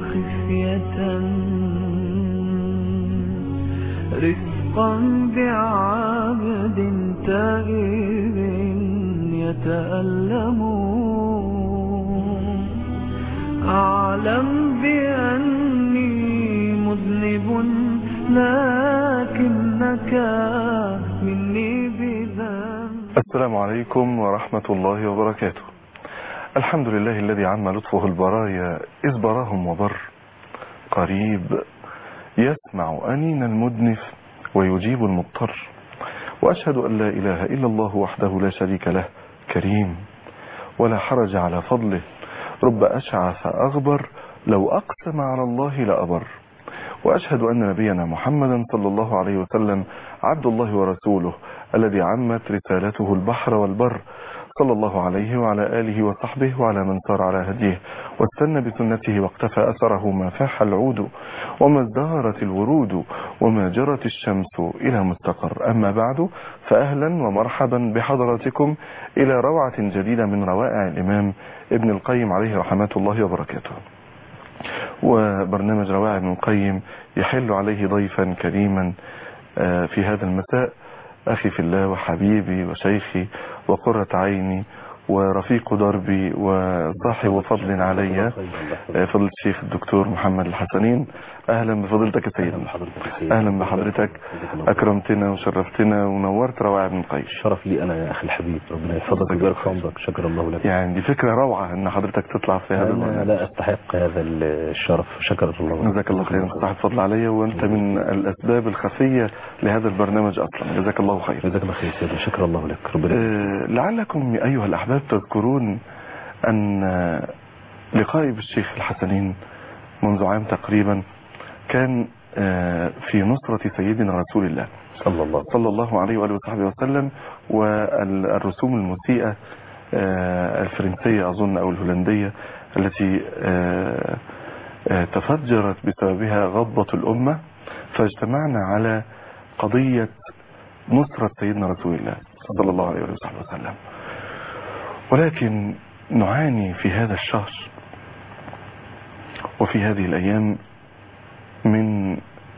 خفية رفقا بعبد تائب يتألم أعلم بأني مذنب لكنك مني بذنب السلام عليكم ورحمة الله وبركاته الحمد لله الذي عم لطفه البرايا إذ براهم وبر قريب يسمع أنين المدنف ويجيب المضطر وأشهد أن لا إله إلا الله وحده لا شريك له كريم ولا حرج على فضله رب أشعث أغبر لو أقسم على الله لأبر وأشهد أن نبينا محمدا صلى الله عليه وسلم عبد الله ورسوله الذي عمت رسالته البحر والبر صلى الله عليه وعلى آله وصحبه وعلى من سار على هديه واستنى بسنته واقتفى أثره ما فاح العود وما ازدهرت الورود وما جرت الشمس إلى مستقر أما بعد فأهلا ومرحبا بحضراتكم إلى روعة جديدة من روائع الإمام ابن القيم عليه رحمة الله وبركاته وبرنامج روائع ابن القيم يحل عليه ضيفا كريما في هذا المساء أخي في الله وحبيبي وشيخي وقرة عيني ورفيق دربي وصاحب فضل علي فضل الشيخ الدكتور محمد الحسنين أهلا بفضلتك يا سيدنا أهلا بحضرتك أكرمتنا وشرفتنا ونورت روائع ابن القيم شرف لي أنا يا أخي الحبيب ربنا يحفظك ويبارك في عمرك شكر الله لك يعني دي فكرة روعة أن حضرتك تطلع في هذا أنا البرنامج لا أستحق هذا الشرف شكر الله لك جزاك الله خيرا صاحب فضل عليا وأنت من الأسباب الخفية لهذا البرنامج أصلا جزاك الله خير جزاك الله خير سيدنا شكر الله لك ربنا آه، لعلكم أيها الأحباب تذكرون أن لقائي بالشيخ الحسنين منذ عام تقريبا كان آه، في نصرة سيدنا رسول الله صلى الله صلى الله عليه وآله وصحبه وسلم والرسوم المسيئة آه، الفرنسية أظن أو الهولندية التي آه، آه، تفجرت بسببها غضبة الأمة فاجتمعنا على قضية نصرة سيدنا رسول الله صلى الله عليه وآله وصحبه وسلم ولكن نعاني في هذا الشهر وفي هذه الأيام من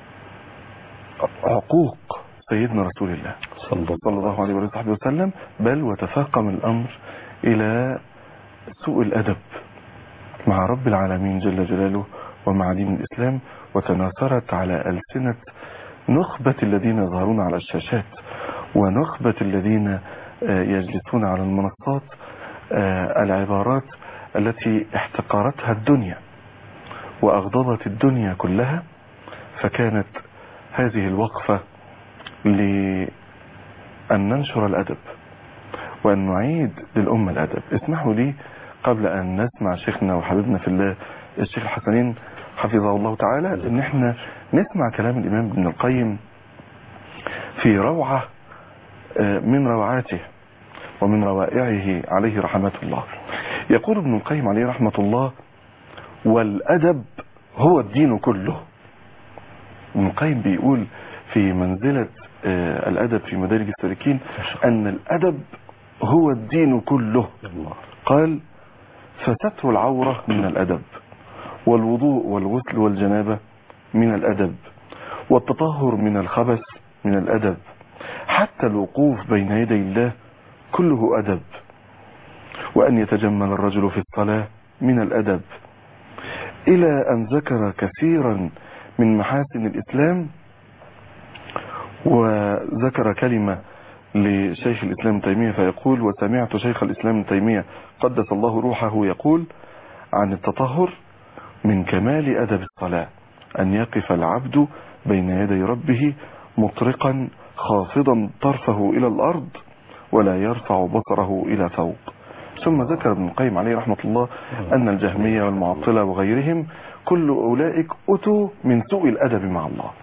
عقوق سيدنا رسول الله صلى الله صلى الله عليه وصحبه وسلم بل وتفاقم الأمر إلى سوء الأدب مع رب العالمين جل جلاله ومع دين الإسلام وتناثرت على ألسنة نخبة الذين يظهرون على الشاشات ونخبة الذين آه، يجلسون على المنصات آه، العبارات التي احتقرتها الدنيا وأغضبت الدنيا كلها فكانت هذه الوقفة لأن ننشر الأدب وأن نعيد للأمة الأدب اسمحوا لي قبل أن نسمع شيخنا وحبيبنا في الله الشيخ الحسنين حفظه الله تعالى ان احنا نسمع كلام الإمام ابن القيم في روعة آه، من روعاته ومن روائعه عليه رحمة الله يقول ابن القيم عليه رحمة الله والأدب هو الدين كله ابن القيم بيقول في منزلة آه، الأدب في مدارج السالكين أن الأدب هو الدين كله الله قال فستر العورة من الأدب والوضوء والغسل والجنابة من الأدب والتطهر من الخبث من الأدب حتى الوقوف بين يدي الله كله أدب وأن يتجمل الرجل في الصلاة من الأدب إلى أن ذكر كثيرا من محاسن الإسلام وذكر كلمة لشيخ الإسلام ابن تيمية فيقول وسمعت شيخ الإسلام ابن تيمية قدس الله روحه يقول عن التطهر من كمال أدب الصلاة أن يقف العبد بين يدي ربه مطرقا خافضا طرفه إلى الأرض ولا يرفع بصره إلى فوق ثم ذكر ابن القيم عليه رحمة الله أن الجهمية والمعطلة وغيرهم كل أولئك أتوا من سوء الأدب مع الله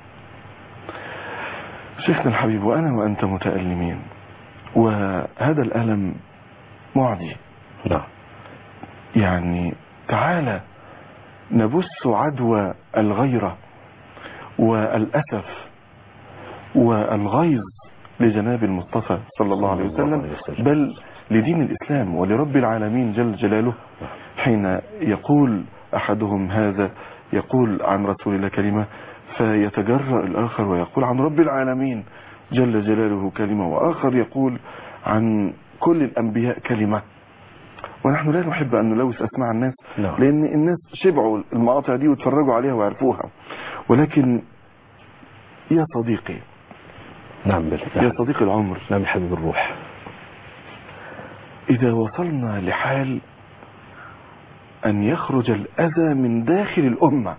شيخنا الحبيب وأنا وأنت متألمين وهذا الألم معدي نعم يعني تعالى نبث عدوى الغيرة والأسف والغيظ لجناب المصطفى صلى الله عليه وسلم بل لدين الإسلام ولرب العالمين جل جلاله حين يقول أحدهم هذا يقول عن رسول الله كلمة فيتجرأ الآخر ويقول عن رب العالمين جل جلاله كلمة وآخر يقول عن كل الأنبياء كلمة ونحن لا نحب أن نلوث أسماع الناس نعم. لأن الناس شبعوا المقاطع دي وتفرجوا عليها وعرفوها ولكن يا صديقي نعم بل يا نعم, صديقي العمر نعم يا حبيب الروح إذا وصلنا لحال أن يخرج الأذى من داخل الأمة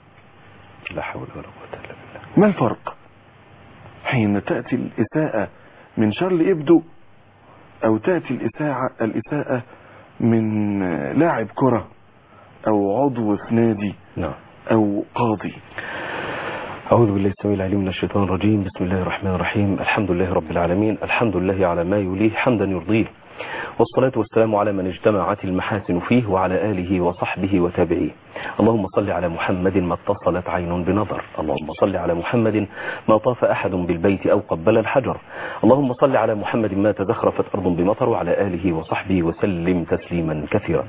لا حول ولا قوة إلا بالله ما الفرق حين تأتي الإساءة من شر إبدو أو تأتي الإساءة, الإساءة من لاعب كرة أو عضو في نادي نعم أو قاضي أعوذ بالله السميع العليم من الشيطان الرجيم بسم الله الرحمن الرحيم الحمد لله رب العالمين الحمد لله على ما يليه حمدا يرضيه والصلاة والسلام على من اجتمعت المحاسن فيه وعلى آله وصحبه وتابعيه اللهم صل على محمد ما اتصلت عين بنظر اللهم صل على محمد ما طاف أحد بالبيت أو قبل الحجر اللهم صل على محمد ما تزخرفت أرض بمطر وعلى آله وصحبه وسلم تسليما كثيرا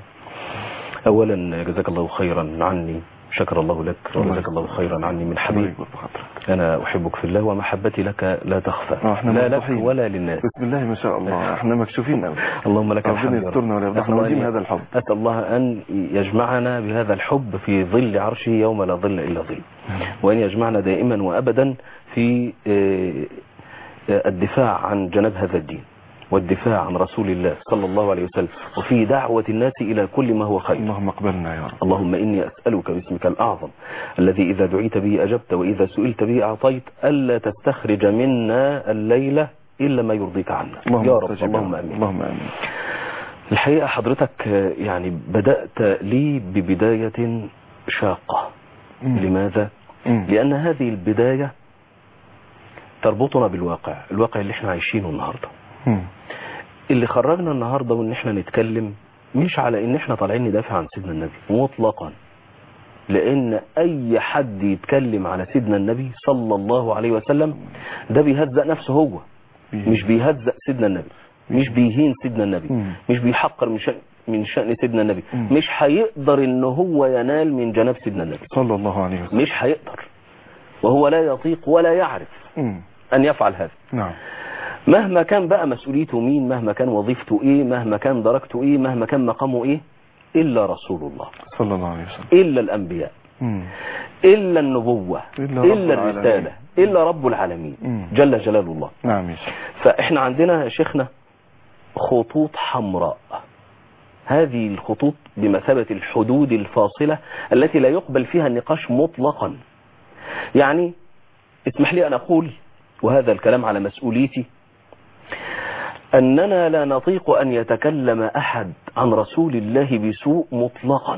أولا جزاك الله خيرا عني شكر الله لك وجزاك الله خيرا عني من حبيب الله يكبر بخاطرك. أنا أحبك في الله ومحبتي لك لا تخفى آه، احنا لا لك مفتوحين. ولا للناس بسم الله ما شاء الله احنا مكشوفين قوي اللهم لك ربنا الحمد يا رب. يسترنا ولا يفضحنا أسأل ودين الله- هذا الحب. أسأل الله أن يجمعنا بهذا الحب في ظل عرشه يوم لا ظل إلا ظل وأن يجمعنا دائما وأبدا في آه، آه، الدفاع عن جناب هذا الدين والدفاع عن رسول الله صلى الله عليه وسلم وفي دعوة الناس إلى كل ما هو خير اللهم اقبلنا يا رب اللهم إني أسألك باسمك الأعظم الذي إذا دعيت به أجبت وإذا سئلت به أعطيت ألا تستخرج منا الليلة إلا ما يرضيك عنا اللهم يا رب استجب اللهم أمين اللهم امين الحقيقة حضرتك آه، يعني بدأت لي ببداية شاقة مم. لماذا؟ مم. لأن هذه البداية تربطنا بالواقع الواقع اللي احنا عايشينه النهاردة مم. اللي خرجنا النهاردة وان احنا نتكلم مش على ان احنا طالعين ندافع عن سيدنا النبي مطلقا لان اي حد يتكلم على سيدنا النبي صلى الله عليه وسلم ده بيهزأ نفسه هو مش بيهزأ سيدنا النبي مش بيهين سيدنا النبي مم. مش بيحقر من شأن من شأن سيدنا النبي مم. مش هيقدر ان هو ينال من جناب سيدنا النبي صلى الله عليه وسلم مش هيقدر وهو لا يطيق ولا يعرف مم. ان يفعل هذا نعم مهما كان بقى مسؤوليته مين مهما كان وظيفته ايه مهما كان درجته ايه مهما كان مقامه ايه الا رسول الله صلى الله عليه وسلم الا الانبياء مم. الا النبوة إلا رب الا العالمين. الرسالة الا رب العالمين مم. جل جلال الله نعم يا شيخ فاحنا عندنا يا شيخنا خطوط حمراء هذه الخطوط بمثابة الحدود الفاصلة التي لا يقبل فيها النقاش مطلقا يعني اسمح لي أن أقول وهذا الكلام على مسؤوليتي أننا لا نطيق أن يتكلم أحد عن رسول الله بسوء مطلقا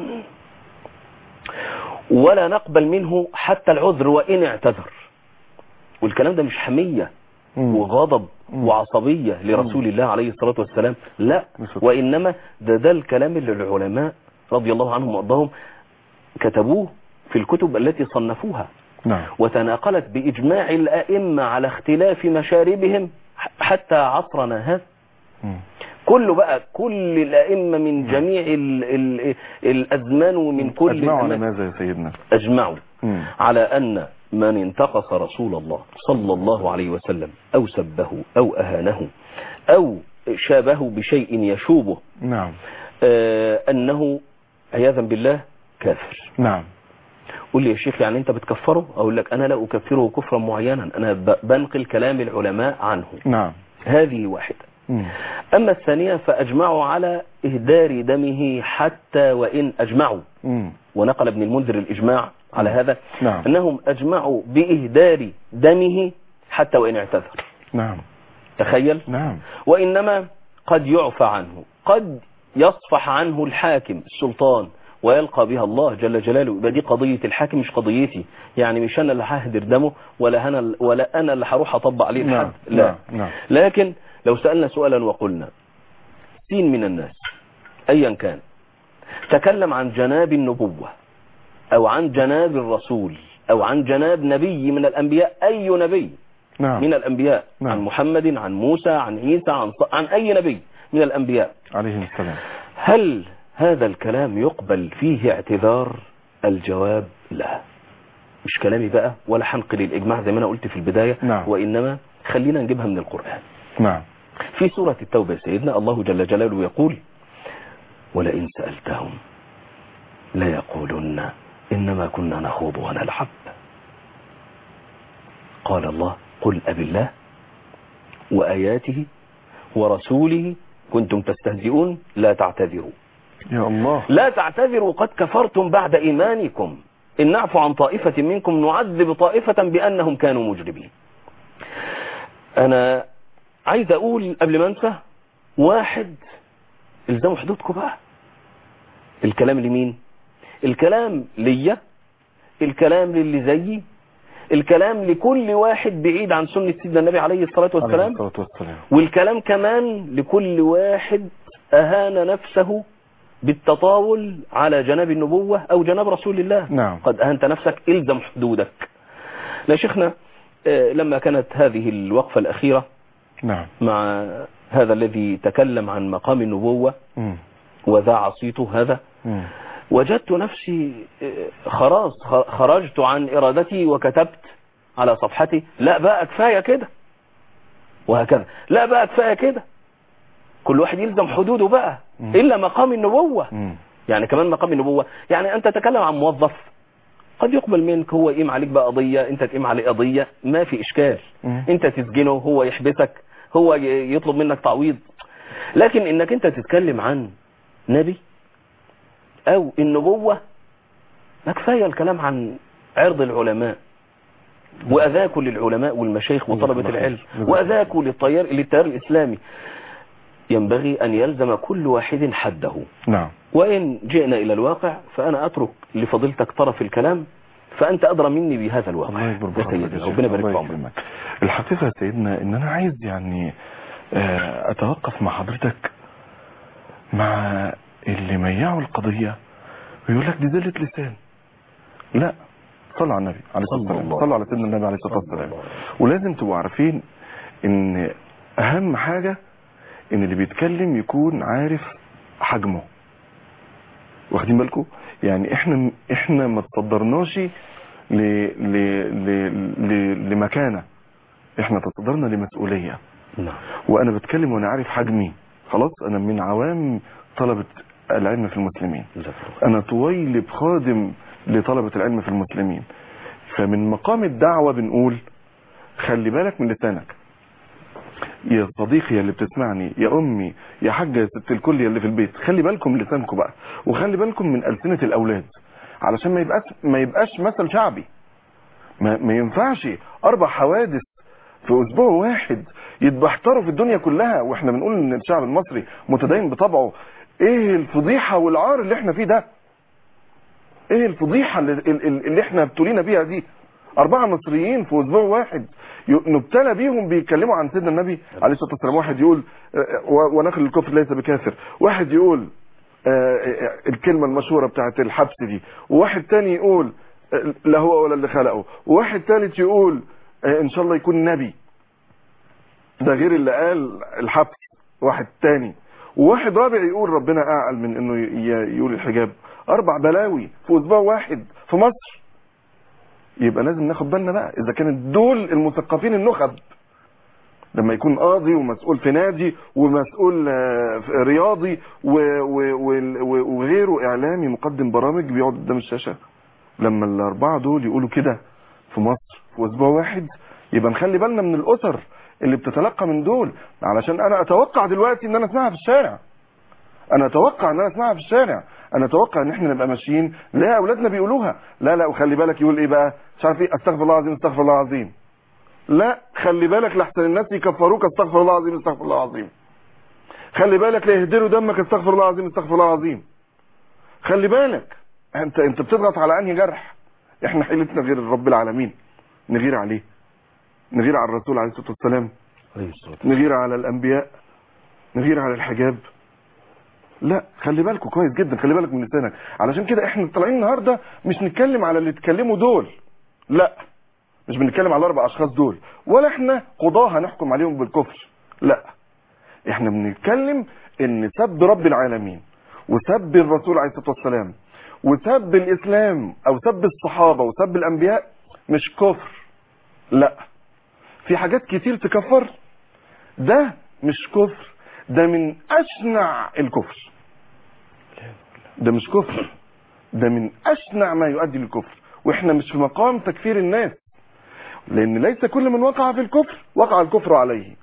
ولا نقبل منه حتى العذر وإن اعتذر والكلام ده مش حمية مم. وغضب مم. وعصبية لرسول الله عليه الصلاة والسلام لا بالظبط. وإنما ده ده الكلام اللي العلماء رضي الله عنهم وأرضاهم كتبوه في الكتب التي صنفوها نعم وتناقلت بإجماع الأئمة على اختلاف مشاربهم ح- حتى عصرنا هذا مم. كله بقى كل الأئمة من جميع ال ال الأزمان ومن كل أجمعوا على الأماكن ماذا يا سيدنا أجمعوا مم. على أن من انتقص رسول الله صلى الله عليه وسلم أو سبه أو أهانه أو شابه بشيء يشوبه نعم آه، أنه عياذا بالله كافر نعم قول لي يا شيخ يعني أنت بتكفره أقول لك أنا لا أكفره كفرا معينا أنا ب- بنقل كلام العلماء عنه نعم هذه واحدة مم. أما الثانية فأجمعوا على إهدار دمه حتى وإن أجمعوا مم. ونقل ابن المنذر الإجماع على هذا نعم. أنهم أجمعوا بإهدار دمه حتى وإن اعتذر نعم تخيل نعم وإنما قد يعفى عنه قد يصفح عنه الحاكم السلطان ويلقى بها الله جل جلاله يبقى دي قضية الحاكم مش قضيتي يعني مش أنا اللي ههدر دمه ولا أنا ولا أنا اللي هروح أطبق عليه نعم الحد لا نعم نعم لكن لو سألنا سؤالا وقلنا سين من الناس أيا كان تكلم عن جناب النبوة أو عن جناب الرسول أو عن جناب نبي من الأنبياء أي نبي نعم من الأنبياء نعم. عن محمد عن موسى عن عيسى عن, ص- عن أي نبي من الأنبياء عليه السلام هل هذا الكلام يقبل فيه اعتذار الجواب لا مش كلامي بقى ولا حنقل الإجماع زي ما أنا قلت في البداية نعم. وإنما خلينا نجيبها من القرآن نعم في سورة التوبة يا سيدنا الله جل جلاله يقول ولئن سألتهم ليقولن إنما كنا نخوض ونلعب قال الله قل أب الله وآياته ورسوله كنتم تستهزئون لا تعتذروا يا الله لا تعتذروا قد كفرتم بعد إيمانكم إن نعفو عن طائفة منكم نعذب طائفة بأنهم كانوا مجرمين أنا عايز أقول قبل ما أنسى واحد الزموا حدودكم بقى الكلام لمين الكلام ليا الكلام للي زيي الكلام لكل واحد بعيد عن سنة سيدنا النبي عليه الصلاة عليه والسلام الصلاة والسلام والكلام كمان لكل واحد أهان نفسه بالتطاول على جناب النبوة أو جناب رسول الله نعم. قد أهنت نفسك إلزم حدودك لا شيخنا آه، لما كانت هذه الوقفة الأخيرة نعم مع هذا الذي تكلم عن مقام النبوة مم. وذاع صيته هذا مم. وجدت نفسي آه، خلاص خ- خرجت عن إرادتي وكتبت على صفحتي لا بقى كفاية كده وهكذا لا بقى كفاية كده كل واحد يلزم حدوده بقى مم. إلا مقام النبوة مم. يعني كمان مقام النبوة يعني أنت تتكلم عن موظف قد يقبل منك هو يقيم عليك بقى قضية أنت تقيم عليه قضية ما في إشكال مم. أنت تسجنه هو يحبسك هو ي- يطلب منك تعويض لكن إنك أنت تتكلم عن نبي أو النبوة ما كفاية الكلام عن عرض العلماء وأذاكوا للعلماء والمشايخ وطلبة جزاك الله العلم خير. جزاك وأذاكوا للتيار للتيار الإسلامي ينبغي أن يلزم كل واحد حده نعم وإن جئنا إلى الواقع فأنا أترك لفضيلتك طرف الكلام فأنت أدرى مني بهذا الواقع الله يكبر يا بحضرتك سيدي يا شيخ. ربنا يبارك في الله عمرك يكرمك. الحقيقة يا سيدنا ان انا عايز يعني آه، اتوقف مع حضرتك مع اللي ميعوا القضية ويقول لك دي زلة لسان لا صلوا على النبي عليه الصلاة صلى والسلام الله صلوا على سيدنا النبي عليه الصلاة صلى والسلام الله ولازم تبقوا عارفين ان اهم حاجة ان اللي بيتكلم يكون عارف حجمه واخدين بالكم يعني احنا احنا ما تصدرناش ل ل ل ل لمكانه احنا تصدرنا لمسؤوليه نعم وانا بتكلم وانا عارف حجمي خلاص انا من عوام طلبه العلم في المسلمين جزاك الله خير. انا طويلب خادم لطلبه العلم في المسلمين فمن مقام الدعوه بنقول خلي بالك من لسانك يا صديقي اللي بتسمعني يا امي يا حاجه يا ست الكل اللي في البيت خلي بالكم من لسانكم بقى وخلي بالكم من السنه الاولاد علشان ما يبقاش ما يبقاش مثل شعبي ما, ما ينفعش اربع حوادث في اسبوع واحد يتبحتروا في الدنيا كلها واحنا بنقول ان الشعب المصري متدين بطبعه ايه الفضيحه والعار اللي احنا فيه ده ايه الفضيحه اللي, اللي اللي احنا ابتلينا بيها دي أربعة مصريين في أسبوع واحد ي- نبتلى بيهم بيتكلموا عن سيدنا النبي عليه الصلاة والسلام واحد يقول آه، و- ونخل الكفر ليس بكافر واحد يقول آه، آه، الكلمة المشهورة بتاعت الحبس دي وواحد تاني يقول آه، لا هو ولا اللي خلقه وواحد تالت يقول آه، إن شاء الله يكون نبي ده غير اللي قال الحبس واحد تاني وواحد رابع يقول ربنا أعقل من إنه ي- ي- يقول الحجاب أربع بلاوي في أسبوع واحد في مصر يبقى لازم ناخد بالنا بقى اذا كانت دول المثقفين النخب لما يكون قاضي ومسؤول في نادي ومسؤول آه، في- رياضي و- و- وال- و- وغيره اعلامي مقدم برامج بيقعد قدام الشاشه لما الاربعه دول يقولوا كده في مصر في اسبوع واحد يبقى نخلي بالنا من الاسر اللي بتتلقى من دول علشان انا اتوقع دلوقتي ان انا اسمعها في الشارع انا اتوقع ان انا اسمعها في الشارع انا اتوقع ان احنا نبقى ماشيين لا اولادنا بيقولوها لا لا وخلي بالك يقول ايه بقى مش عارف ايه استغفر الله العظيم استغفر الله العظيم لا خلي بالك لحسن الناس يكفروك استغفر الله العظيم استغفر الله العظيم خلي بالك لا يهدروا دمك استغفر الله العظيم استغفر الله العظيم خلي بالك انت انت بتضغط على انهي جرح احنا حيلتنا غير رب العالمين نغير عليه نغير على الرسول عليه الصلاه والسلام عليه الصلاة والسلام. نغير على الانبياء نغير على الحجاب لا خلي بالكم كويس جدا خلي بالك من لسانك علشان كده احنا طالعين النهارده مش نتكلم على اللي اتكلموا دول لا مش بنتكلم على الاربع اشخاص دول ولا احنا قضاه هنحكم عليهم بالكفر لا احنا بنتكلم ان سب رب العالمين وسب الرسول عليه الصلاة والسلام وسب الإسلام أو سب الصحابة وسب الأنبياء مش كفر لا في حاجات كتير تكفر ده مش كفر ده من أشنع الكفر ده مش كفر ده من أشنع ما يؤدي للكفر وإحنا مش في مقام تكفير الناس لأن ليس كل من وقع في الكفر وقع الكفر عليه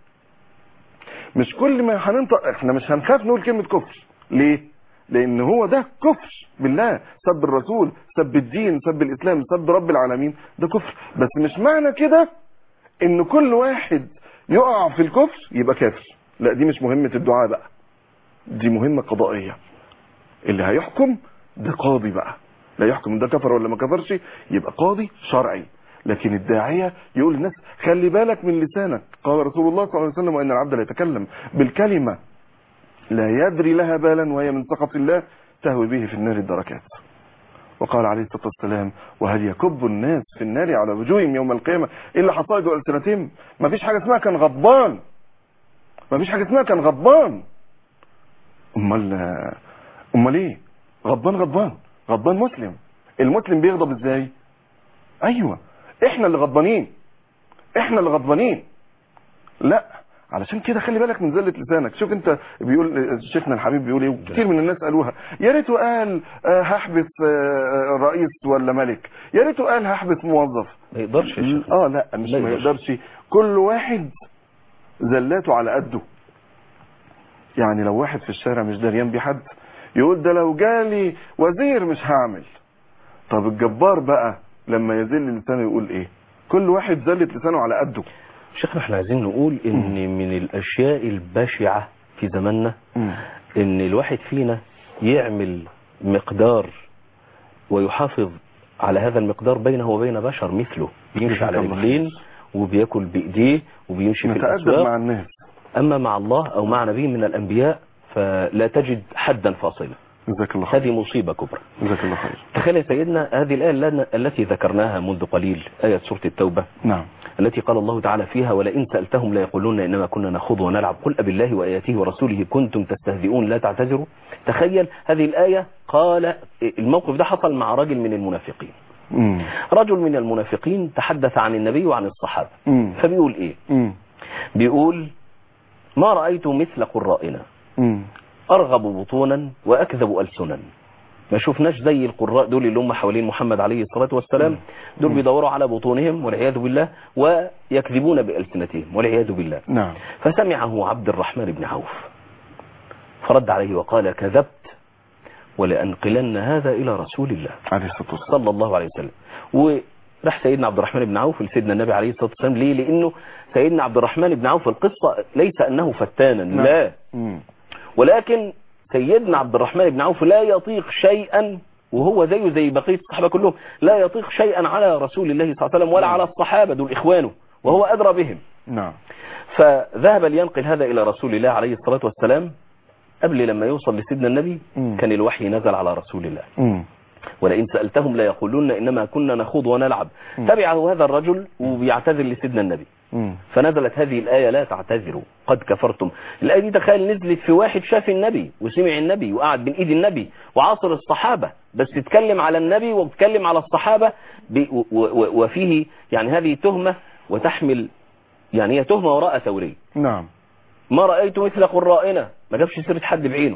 مش كل ما هننطق احنا مش هنخاف نقول كلمة كفر ليه لان هو ده كفر بالله سب الرسول سب الدين سب الاسلام سب رب العالمين ده كفر بس مش معنى كده ان كل واحد يقع في الكفر يبقى كافر لا دي مش مهمة الدعاء بقى دي مهمة قضائية اللي هيحكم ده قاضي بقى لا يحكم ده كفر ولا ما كفرش يبقى قاضي شرعي لكن الداعية يقول للناس خلي بالك من لسانك قال رسول الله صلى الله عليه وسلم وإن العبد لا يتكلم بالكلمة لا يدري لها بالا وهي من سخط الله تهوي به في النار الدركات وقال عليه الصلاة والسلام وهل يكب الناس في النار على وجوههم يوم القيامة إلا حصائد ألسنتهم ما فيش حاجة اسمها كان غضبان ما فيش حاجة اسمها كان غضبان امال امال ايه غضبان غضبان غضبان مسلم المسلم بيغضب ازاي ايوه احنا اللي غضبانين احنا اللي غضبانين لا علشان كده خلي بالك من زلة لسانك شوف انت بيقول شيخنا الحبيب بيقول ايه كتير من الناس قالوها يا ريته قال آه، هحبس آه، رئيس ولا ملك يا ريته قال هحبس موظف ما يقدرش يا شيخ اه لا مش لا ما يقدرش. يقدرش كل واحد زلاته على قده يعني لو واحد في الشارع مش داريان بيه حد يقول ده لو جالي وزير مش هعمل طب الجبار بقى لما يذل لسانه يقول ايه كل واحد زلت لسانه على قده شيخنا احنا عايزين نقول ان من الاشياء البشعة في زماننا ان الواحد فينا يعمل مقدار ويحافظ على هذا المقدار بينه وبين بشر مثله بيمشي على جزاك الله رجلين وبياكل بايديه وبيمشي في نتأدب الاسواق مع الناس اما مع الله او مع نبي من الانبياء فلا تجد حدا فاصلا جزاك الله خير هذه مصيبة كبرى جزاك الله خير تخيل يا سيدنا هذه الآية لن- التي ذكرناها منذ قليل آية سورة التوبة نعم التي قال الله تعالى فيها ولئن سألتهم لا يقولون إنما كنا نخوض ونلعب قل أبالله وآياته ورسوله كنتم تستهزئون لا تعتذروا تخيل هذه الآية قال الموقف ده حصل مع رجل من المنافقين مم. رجل من المنافقين تحدث عن النبي وعن الصحابة مم. فبيقول إيه مم. بيقول ما رأيت مثل قرائنا مم. أرغب بطونا وأكذب ألسنا ما شفناش زي القراء دول اللي هم حوالين محمد عليه الصلاة والسلام دول بيدوروا على بطونهم والعياذ بالله ويكذبون بألسنتهم والعياذ بالله نعم فسمعه عبد الرحمن بن عوف فرد عليه وقال كذبت ولأنقلن هذا إلى رسول الله عليه الصلاة والسلام صلى الله عليه وسلم وراح سيدنا عبد الرحمن بن عوف لسيدنا النبي عليه الصلاة والسلام ليه لأنه سيدنا عبد الرحمن بن عوف القصة ليس أنه فتانا نعم. لا مم. ولكن سيدنا عبد الرحمن بن عوف لا يطيق شيئا وهو زيه زي بقية الصحابة كلهم لا يطيق شيئا على رسول الله صلى الله عليه وسلم ولا على الصحابة دول إخوانه وهو أدرى بهم نعم فذهب لينقل هذا إلى رسول الله عليه الصلاة والسلام قبل لما يوصل لسيدنا النبي مم. كان الوحي نزل على رسول الله مم. ولئن سألتهم لا يقولون إنما كنا نخوض ونلعب تبعه هذا الرجل وبيعتذر لسيدنا النبي مم. فنزلت هذه الآية لا تعتذروا قد كفرتم الآية دي تخيل نزلت في واحد شاف النبي وسمع النبي وقعد بين ايد النبي وعاصر الصحابة بس تتكلم على النبي وتتكلم على الصحابة ب- و- و- وفيه يعني هذه تهمة وتحمل يعني هي تهمة وراء ثوري نعم ما رأيت مثل قرائنا ما جابش سيرة حد بعينه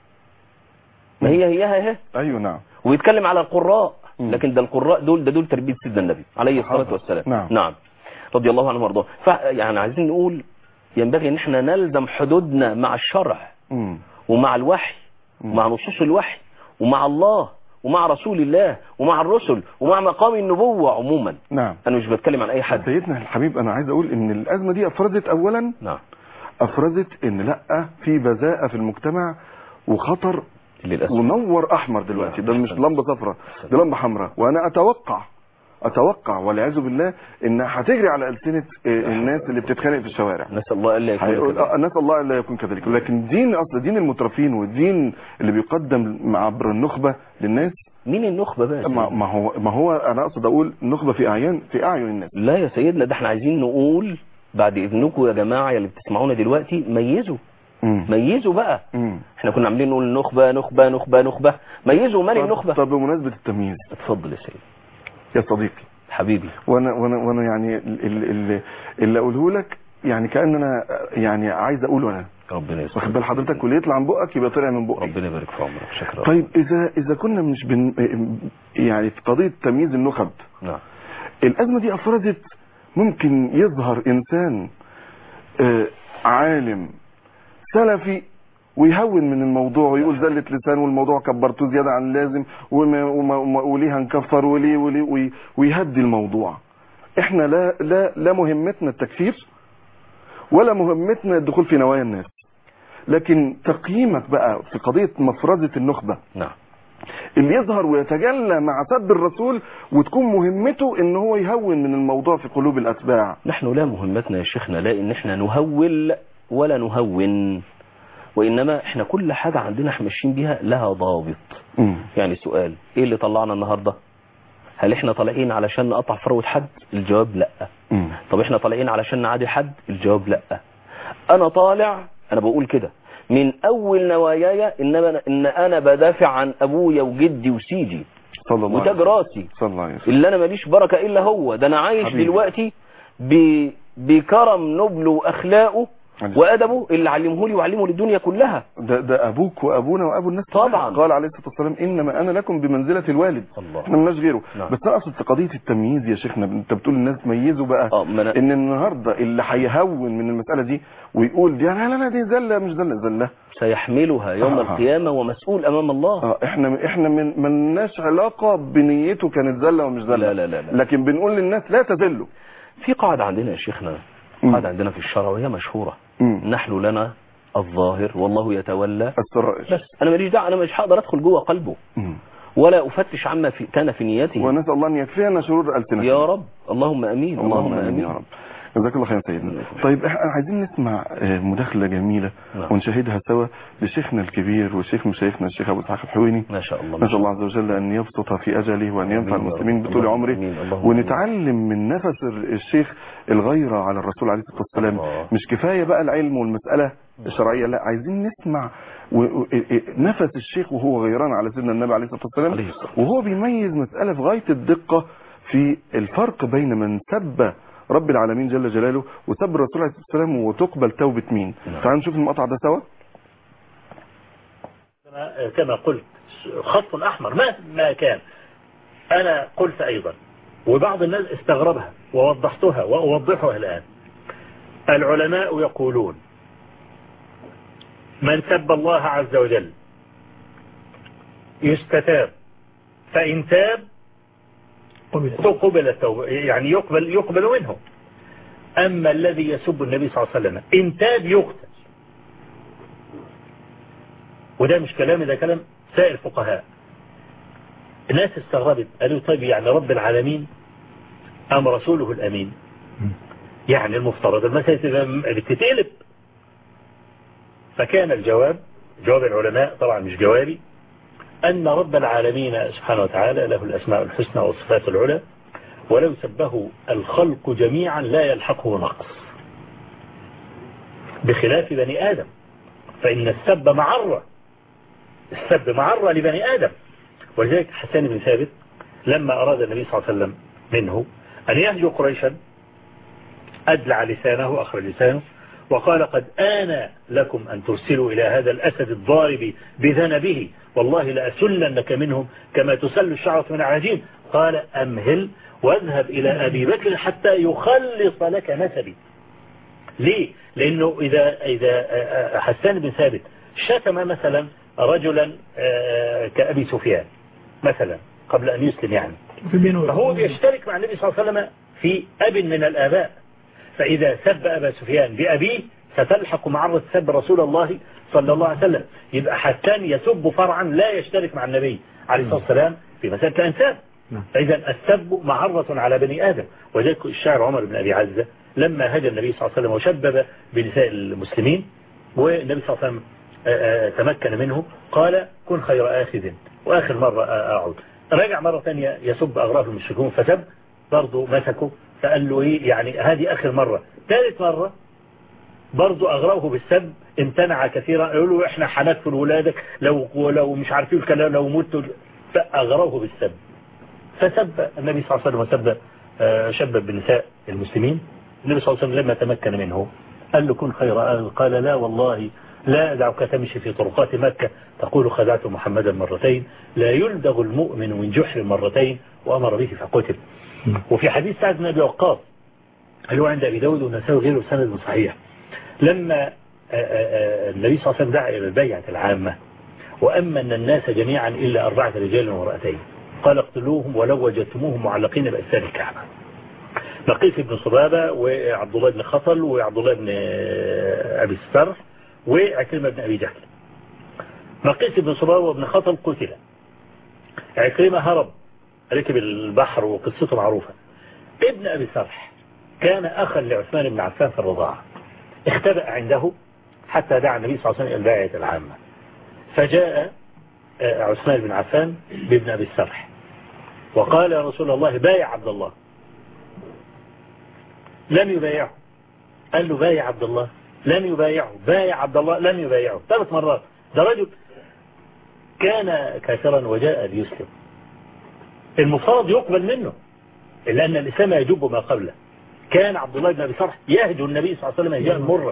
ما هي هيها اهي ايوه نعم ويتكلم على القراء مم. لكن ده القراء دول ده دول تربية سيدنا النبي عليه الصلاة صحابة. والسلام نعم. نعم رضي الله عنه وارضاه فيعني عايزين نقول ينبغي ان احنا نلزم حدودنا مع الشرع مم. ومع الوحي مم. ومع نصوص الوحي ومع الله ومع رسول الله ومع الرسل ومع مقام النبوة عموما نعم انا مش بتكلم عن اي حد سيدنا الحبيب انا عايز اقول ان الازمه دي افرزت اولا نعم افرزت ان لا في بذاءه في المجتمع وخطر للاسف ونور احمر دلوقتي ده مش لمبه صفراء دي لمبه حمراء وانا اتوقع اتوقع والعياذ بالله ان هتجري على السنه آه، الناس اللي بتتخانق في الشوارع نسال الله الا يكون هيقول كذلك. آه، نسال الله الا يكون كذلك لكن دين اصل دين المترفين والدين اللي بيقدم عبر النخبه للناس مين النخبة بقى يا ما سيدنا؟ ما هو ما هو انا اقصد اقول النخبه في اعين في اعين الناس لا يا سيدنا ده احنا عايزين نقول بعد اذنكم يا جماعة اللي بتسمعونا دلوقتي ميزوا مم. ميزوا بقى مم. احنا كنا عاملين نقول نخبة نخبة نخبة نخبة ميزوا من طب, النخبة طب بمناسبة التمييز اتفضل يا سيدي يا صديقي حبيبي وانا وانا وانا يعني ال- ال- ال- اللي اقوله لك يعني كأن انا يعني عايز اقوله انا ربنا واخد يسلمك بال حضرتك واللي يطلع من بقك يبقى طلع من بقي ربنا يبارك في عمرك شكرا طيب اذا اذا كنا مش بن يعني في قضيه تمييز النخب نعم الازمه دي افرزت ممكن يظهر انسان آه، عالم سلفي ويهون من الموضوع ويقول زلة لسان والموضوع كبرته زيادة عن اللازم وما وما وما وليه هنكفر وليه وليه وي- ويهدي الموضوع احنا لا لا لا مهمتنا التكفير ولا مهمتنا الدخول في نوايا الناس لكن تقييمك بقى في قضية مفرزة النخبة نعم اللي يظهر ويتجلى مع سب الرسول وتكون مهمته ان هو يهون من الموضوع في قلوب الاتباع نحن لا مهمتنا يا شيخنا لا ان احنا نهول ولا نهون وانما احنا كل حاجة عندنا احنا ماشيين بيها لها ضابط مم. يعني سؤال ايه اللي طلعنا النهاردة هل احنا طالعين علشان نقطع فروة حد الجواب لا مم. طب احنا طالعين علشان نعادي حد الجواب لا انا طالع انا بقول كده من اول نواياي انما ان انا بدافع عن ابويا وجدي وسيدي صلى الله وتاج عليه وسلم راسي صلى الله عليه وسلم اللي انا ماليش بركة الا هو ده انا عايش حبيبي. دلوقتي ب... بكرم نبله واخلاقه عليه. وادبه اللي علمه لي وعلمه للدنيا كلها ده, ده ابوك وابونا وابو الناس طبعا. كلها. قال عليه الصلاه والسلام انما انا لكم بمنزله الوالد الله. احنا مالناش غيره نعم. بس انا اقصد في قضيه التمييز يا شيخنا انت بتقول الناس ميزوا بقى اه ما أنا... ان النهارده اللي هيهون من المساله دي ويقول دي لا لا لا دي زله مش زله زله سيحملها يوم آه. القيامة ومسؤول امام الله اه احنا احنا من ملناش علاقه بنيته كانت زله ومش زله لا لا لا, لا. لكن بنقول للناس لا تذلوا في قاعدة عندنا يا شيخنا مم. قاعدة عندنا في الشرع وهي مشهورة مم. نحن لنا الظاهر والله يتولى السرائر بس انا ماليش دعوه انا مش هقدر ادخل جوه قلبه مم. ولا افتش عما في كان في نيته ونسال الله ان يكفينا شرور السنتنا يا رب اللهم امين اللهم امين يا رب جزاك الله خير يا سيدنا طيب احنا عايزين نسمع آه، مداخله جميله نعم. ونشاهدها سوا لشيخنا الكبير وشيخ مشايخنا الشيخ ابو اسحاق الحويني ما شاء الله نسال الله عز وجل ان يبسط في اجله وان ينفع آمين يا المسلمين رب. بطول اللهم عمره آمين. اللهم ونتعلم من نفس الشيخ الغيره على الرسول عليه الصلاه والسلام الله. مش كفايه بقى العلم والمساله الشرعيه لا عايزين نسمع و... و... نفس الشيخ وهو غيران على سيدنا النبي عليه الصلاه والسلام عليه الصلاة وهو بيميز مساله في غايه الدقه في الفرق بين من سب رب العالمين جل جلاله وسب الرسول عليه الصلاه والسلام وتقبل توبه مين نعم. تعالوا نشوف المقطع ده سوا كما- كما قلت خط أحمر ما ما كان أنا قلت أيضا وبعض الناس استغربها ووضحتها وأوضحها الآن العلماء يقولون من سب الله عز وجل يستتاب فإن تاب تقبل التوبة يعني يقبل يقبل منه أما الذي يسب النبي صلى الله عليه وسلم إن تاب يقتل وده مش كلامي ده كلام سائر الفقهاء الناس استغربت قالوا طيب يعني رب العالمين أم رسوله الأمين يعني المفترض المسألة تبقى بتتقلب فكان الجواب جواب العلماء طبعا مش جوابي أن رب العالمين سبحانه وتعالى له الأسماء الحسنى والصفات العلى ولو سبه الخلق جميعا لا يلحقه نقص بخلاف بني آدم فإن السب معرة السب معرة لبني آدم ولذلك حسان بن ثابت لما أراد النبي صلى الله عليه وسلم منه أن يهجو قريشا أدلع لسانه أخرج لسانه وقال قد آن لكم أن ترسلوا إلى هذا الأسد الضارب بذنبه والله لأسلنك منهم كما تسل الشعرة من العجين قال أمهل واذهب إلى أبي بكر حتى يخلص لك نسبي ليه؟ لأنه إذا إذا حسان بن ثابت شتم مثلا رجلا كأبي سفيان مثلا قبل أن يسلم يعني فهو بيشترك مع النبي صلى الله عليه وسلم في أب من الآباء فإذا سب أبا سفيان بأبيه ستلحق معرة سب رسول الله صلى الله عليه وسلم يبقى حسان يسب فرعا لا يشترك مع النبي عليه الصلاة والسلام في مسألة الأنساب فإذا السب معرة على بني آدم وذلك الشاعر عمر بن أبي عزة لما هدى النبي صلى الله عليه وسلم وشبب بنساء المسلمين والنبي صلى الله عليه وسلم تمكن منه قال كن خير آخذ وآخر مرة أعود رجع مرة ثانية يسب أغراف المشركون فسب برضه مسكه فقال له إيه يعني هذه آخر مرة ثالث مرة برضو أغروه بالسب امتنع كثيرا يقولوا احنا هنكفر ولادك لو لو مش عارفين الكلام لو مت فأغروه بالسب فسب النبي صلى الله عليه وسلم وسب آه، شبب بنساء المسلمين النبي صلى الله عليه وسلم لما تمكن منه قال له كن خير آل قال لا والله لا أدعك تمشي في طرقات مكة تقول خدعت محمدا مرتين لا يلدغ المؤمن من جحر مرتين وأمر به فقتل وفي حديث سعد بن أبي وقاص اللي هو عند أبي داود والنسائي وغيره سند صحيح لما آه، آه، آه، النبي صلى الله عليه وسلم دعا إلى البيعة العامة وأمن الناس جميعا إلا أربعة رجال وامرأتين قال اقتلوهم ولو وجدتموهم معلقين بأسان الكعبة لقيس بن صبابة وعبد الله بن خطل وعبد الله بن أبي السرح وعكرمة بن أبي جهل لقيس بن صبابة وابن خطل قتل عكرمة هرب ركب البحر وقصته معروفة ابن أبي سرح كان أخا لعثمان بن عفان في الرضاعة اختبأ عنده حتى دعا النبي صلى الله عليه وسلم إلى البايعة العامة فجاء آه، عثمان بن عفان بابن أبي السرح وقال يا رسول الله بايع عبد الله لم يبايعه قال له بايع عبد الله لم يبايعه بايع عبد الله لم يبايعه ثلاث مرات ده رجل كان كافرا وجاء ليسلم المفترض يقبل منه إلا أن الإسلام يجب ما قبله كان عبد الله بن أبي صالح يهجو النبي صلى الله عليه وسلم هجاء مرا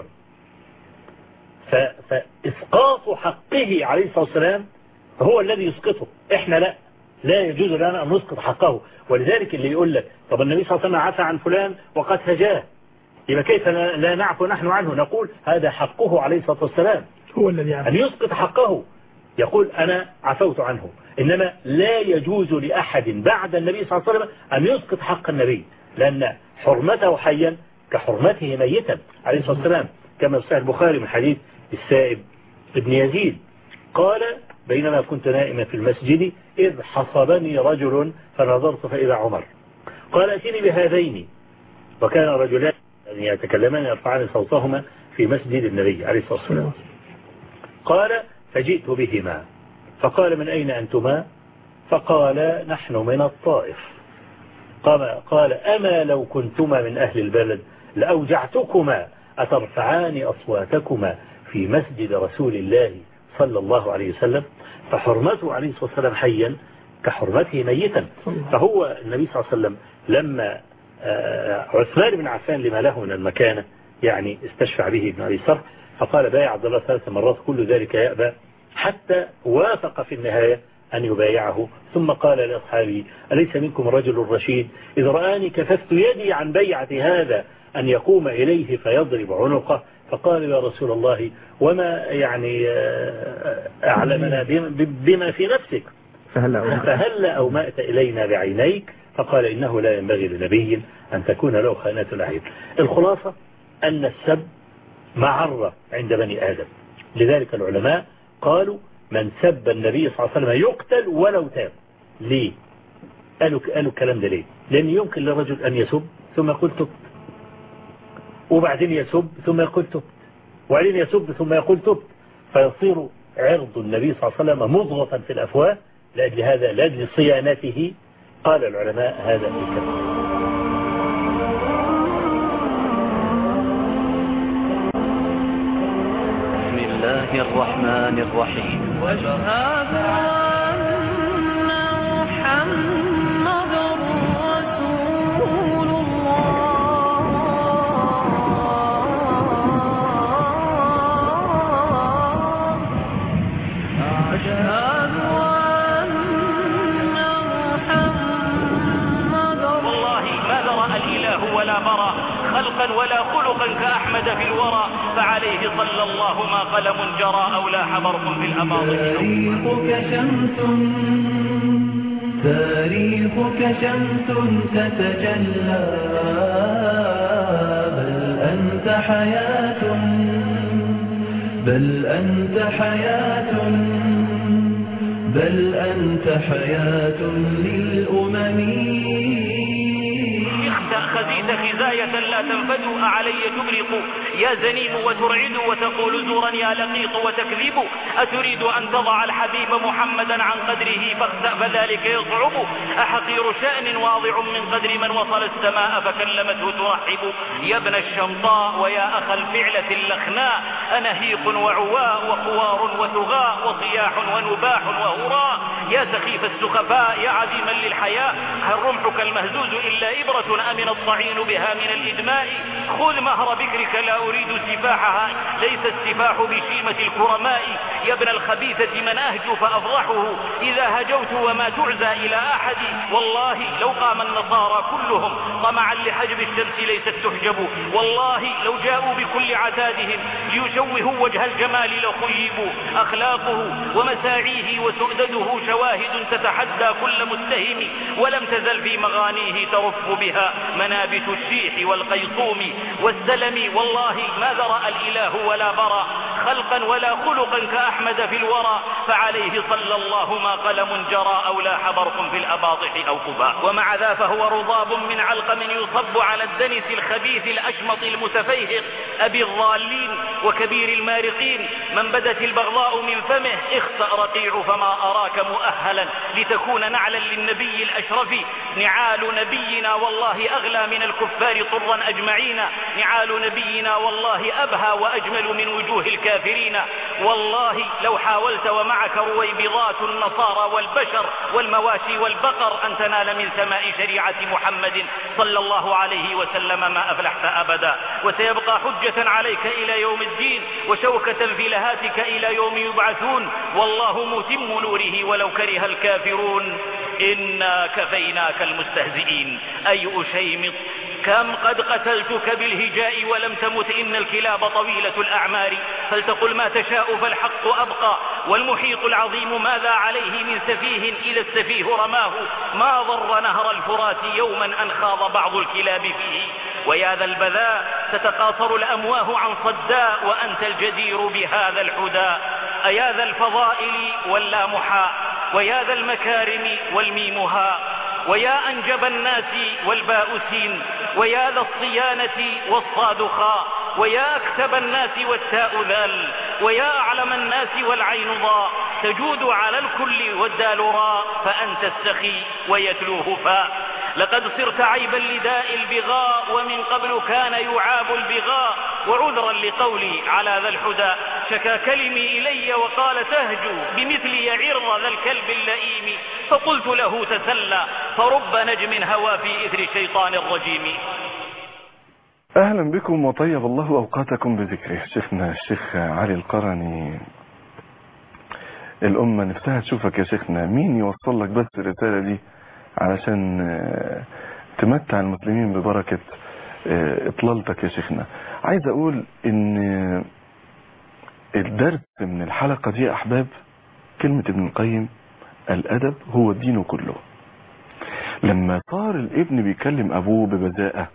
ف- فإسقاط حقه عليه الصلاة والسلام هو الذي يسقطه احنا لا لا يجوز لنا أن نسقط حقه ولذلك اللي يقول لك طب النبي صلى الله عليه وسلم عفى عن فلان وقد هجاه يبقى كيف لا لا نعفو نحن عنه نقول هذا حقه عليه الصلاة والسلام هو الذي يعلم أن يسقط حقه يقول أنا عفوت عنه إنما لا يجوز لأحد بعد النبي صلى الله عليه وسلم أن يسقط حق النبي لأن حرمته حيا كحرمته ميتا عليه الصلاة والسلام كما في صحيح البخاري من حديث السائب ابن يزيد قال بينما كنت نائما في المسجد إذ حصبني رجل فنظرت فإذا عمر قال أتني بهذين وكان رجلان يتكلمان يرفعان صوتهما في مسجد النبي عليه الصلاة والسلام قال فجئت بهما فقال من أين أنتما فقال نحن من الطائف قال, قال أما لو كنتما من أهل البلد لأوجعتكما أترفعان أصواتكما في مسجد رسول الله صلى الله عليه وسلم فحرمته عليه الصلاة والسلام حيا كحرمته ميتا فهو النبي صلى الله عليه وسلم لما آه، عثمان بن عفان لما له من المكانة يعني استشفع به ابن أبي سر فقال بايع عبد الله ثلاث مرات كل ذلك يأبى حتى وافق في النهاية أن يبايعه ثم قال لأصحابه أليس منكم رجل رشيد إذ رآني كففت يدي عن بيعة هذا أن يقوم إليه فيضرب عنقه فقال يا رسول الله وما يعني آه، أعلمنا بما- بما في نفسك فهلا فهل أومأت إلينا بعينيك فقال إنه لا ينبغي لنبي أن تكون له خانة العين الخلاصة أن السب معرة عند بني آدم لذلك العلماء قالوا من سب النبي صلى الله عليه وسلم يقتل ولو تاب ليه قالوا قالوا الكلام ده ليه لأن يمكن للرجل أن يسب ثم يقول تبت وبعدين يسب ثم يقول تبت وبعدين يسب ثم يقول تبت فيصير عرض النبي صلى الله عليه وسلم مضغة في الأفواه لأجل هذا لأجل صيانته قال العلماء هذا الكلام بسم الله الرحمن الرحيم واشهد أن محمد رسول الله أشهد أن محمد والله ما ذرأ الإله ولا برى خلقا ولا خلقا كأحمد في الورى فعليه صلى الله ما قلم جرى أو لاح برق في الأباطيل تاريخك شمس تاريخك شمس تتجلى بل أنت حياة بل أنت حياة بل أنت حياة للأمم اخسأ خزيت خزاية لا تنفد أعلي تبرق يا زنيم وترعد وتقول زورا يا لقيط وتكذب أتريد أن تضع الحبيب محمدا عن قدره فاخسأ فذلك يصعب أحقير شأن واضع من قدر من وصل السماء فكلمته ترحب يا ابن الشمطاء ويا أخ الفعلة اللخناء أنهيق وعواء وخوار وثغاء وصياح ونباح وهراء يا سخيف السخفاء يا عديما للحياء هل رمحك المهزوز إلا إبرة أمن الطعين بها من الإدماء خذ مهر بكرك لا أريد سفاحها ليس السفاح بشيمة الكرماء يا ابن الخبيثة من أهجو فأفضحه إذا هجوت وما تعزى إلى أحد والله لو قام النصارى كلهم طمعا لحجب الشمس ليست تحجب والله لو جاءوا بكل عتادهم ليشوهوا وجه الجمال لخيبوا أخلاقه ومساعيه وسؤدده شواهد تتحدى كل متهم ولم تزل في مغانيه ترف بها منابت الشيح والقيصوم والسلم والله ما ذرأ الإله ولا برى خلقا ولا خلقا كأحمد في الورى فعليه صلى الله ما قلم جرى أو لاح برق في الأباطح أو قباء ومع ذا فهو رضاب من علقم يصب على الدنس الخبيث الأشمط المتفيهق أبي الضالين وكبير المارقين من بدت البغضاء من فمه اخسأ رقيع فما أراك مؤهلا لتكون نعلا للنبي الأشرف نعال نبينا والله أغلى من الكفار طرا أجمعين نعال نبينا والله أبهى وأجمل من وجوه الكافرين والله لو حاولت ومعك رويبضات النصارى والبشر والمواشي والبقر أن تنال من سماء شريعة محمد صلى الله عليه وسلم ما أفلحت أبدا وسيبقى حجة عليك إلى يوم الدين وشوكة في لهاتك إلى يوم يبعثون والله متم نوره ولو كره الكافرون إنا كفيناك المستهزئين أي أشيمط كم قد قتلتك بالهجاء ولم تمت إن الكلاب طويلة الأعمار فلتقل ما تشاء فالحق أبقى والمحيط العظيم ماذا عليه من سفيه إذا السفيه رماه ما ضر نهر الفرات يوما أن خاض بعض الكلاب فيه ويا ذا البذاء تتقاصر الأمواه عن صداء وأنت الجدير بهذا الحدى أيا ذا الفضائل واللامحاء ويا ذا المكارم والميمها ويا أنجب الناس والباء سين ويا ذا الصيانة والصاد خاء ويا أكتب الناس والتاء ذال ويا أعلم الناس والعين ضاء تجود على الكل والدال راء فأنت السخي ويتلوه فاء لقد صرت عيبا لداء البغاء ومن قبل كان يعاب البغاء وعذرا لقولي على ذا الحدى شكا كلمي إلي وقال تهجو بمثلي عرض ذا الكلب اللئيم فقلت له تسلى فرب نجم هوى في إثر شيطان الرجيم اهلا بكم وطيب الله اوقاتكم بذكره شيخنا الشيخ علي القرني الامه نفسها تشوفك يا شيخنا مين يوصل لك بس الرساله دي علشان آه، تمتع المسلمين ببركه آه، اطلالتك يا شيخنا عايز اقول ان الدرس من الحلقه دي يا احباب كلمه ابن القيم الادب هو الدين كله لما صار الابن بيكلم ابوه ببذاءه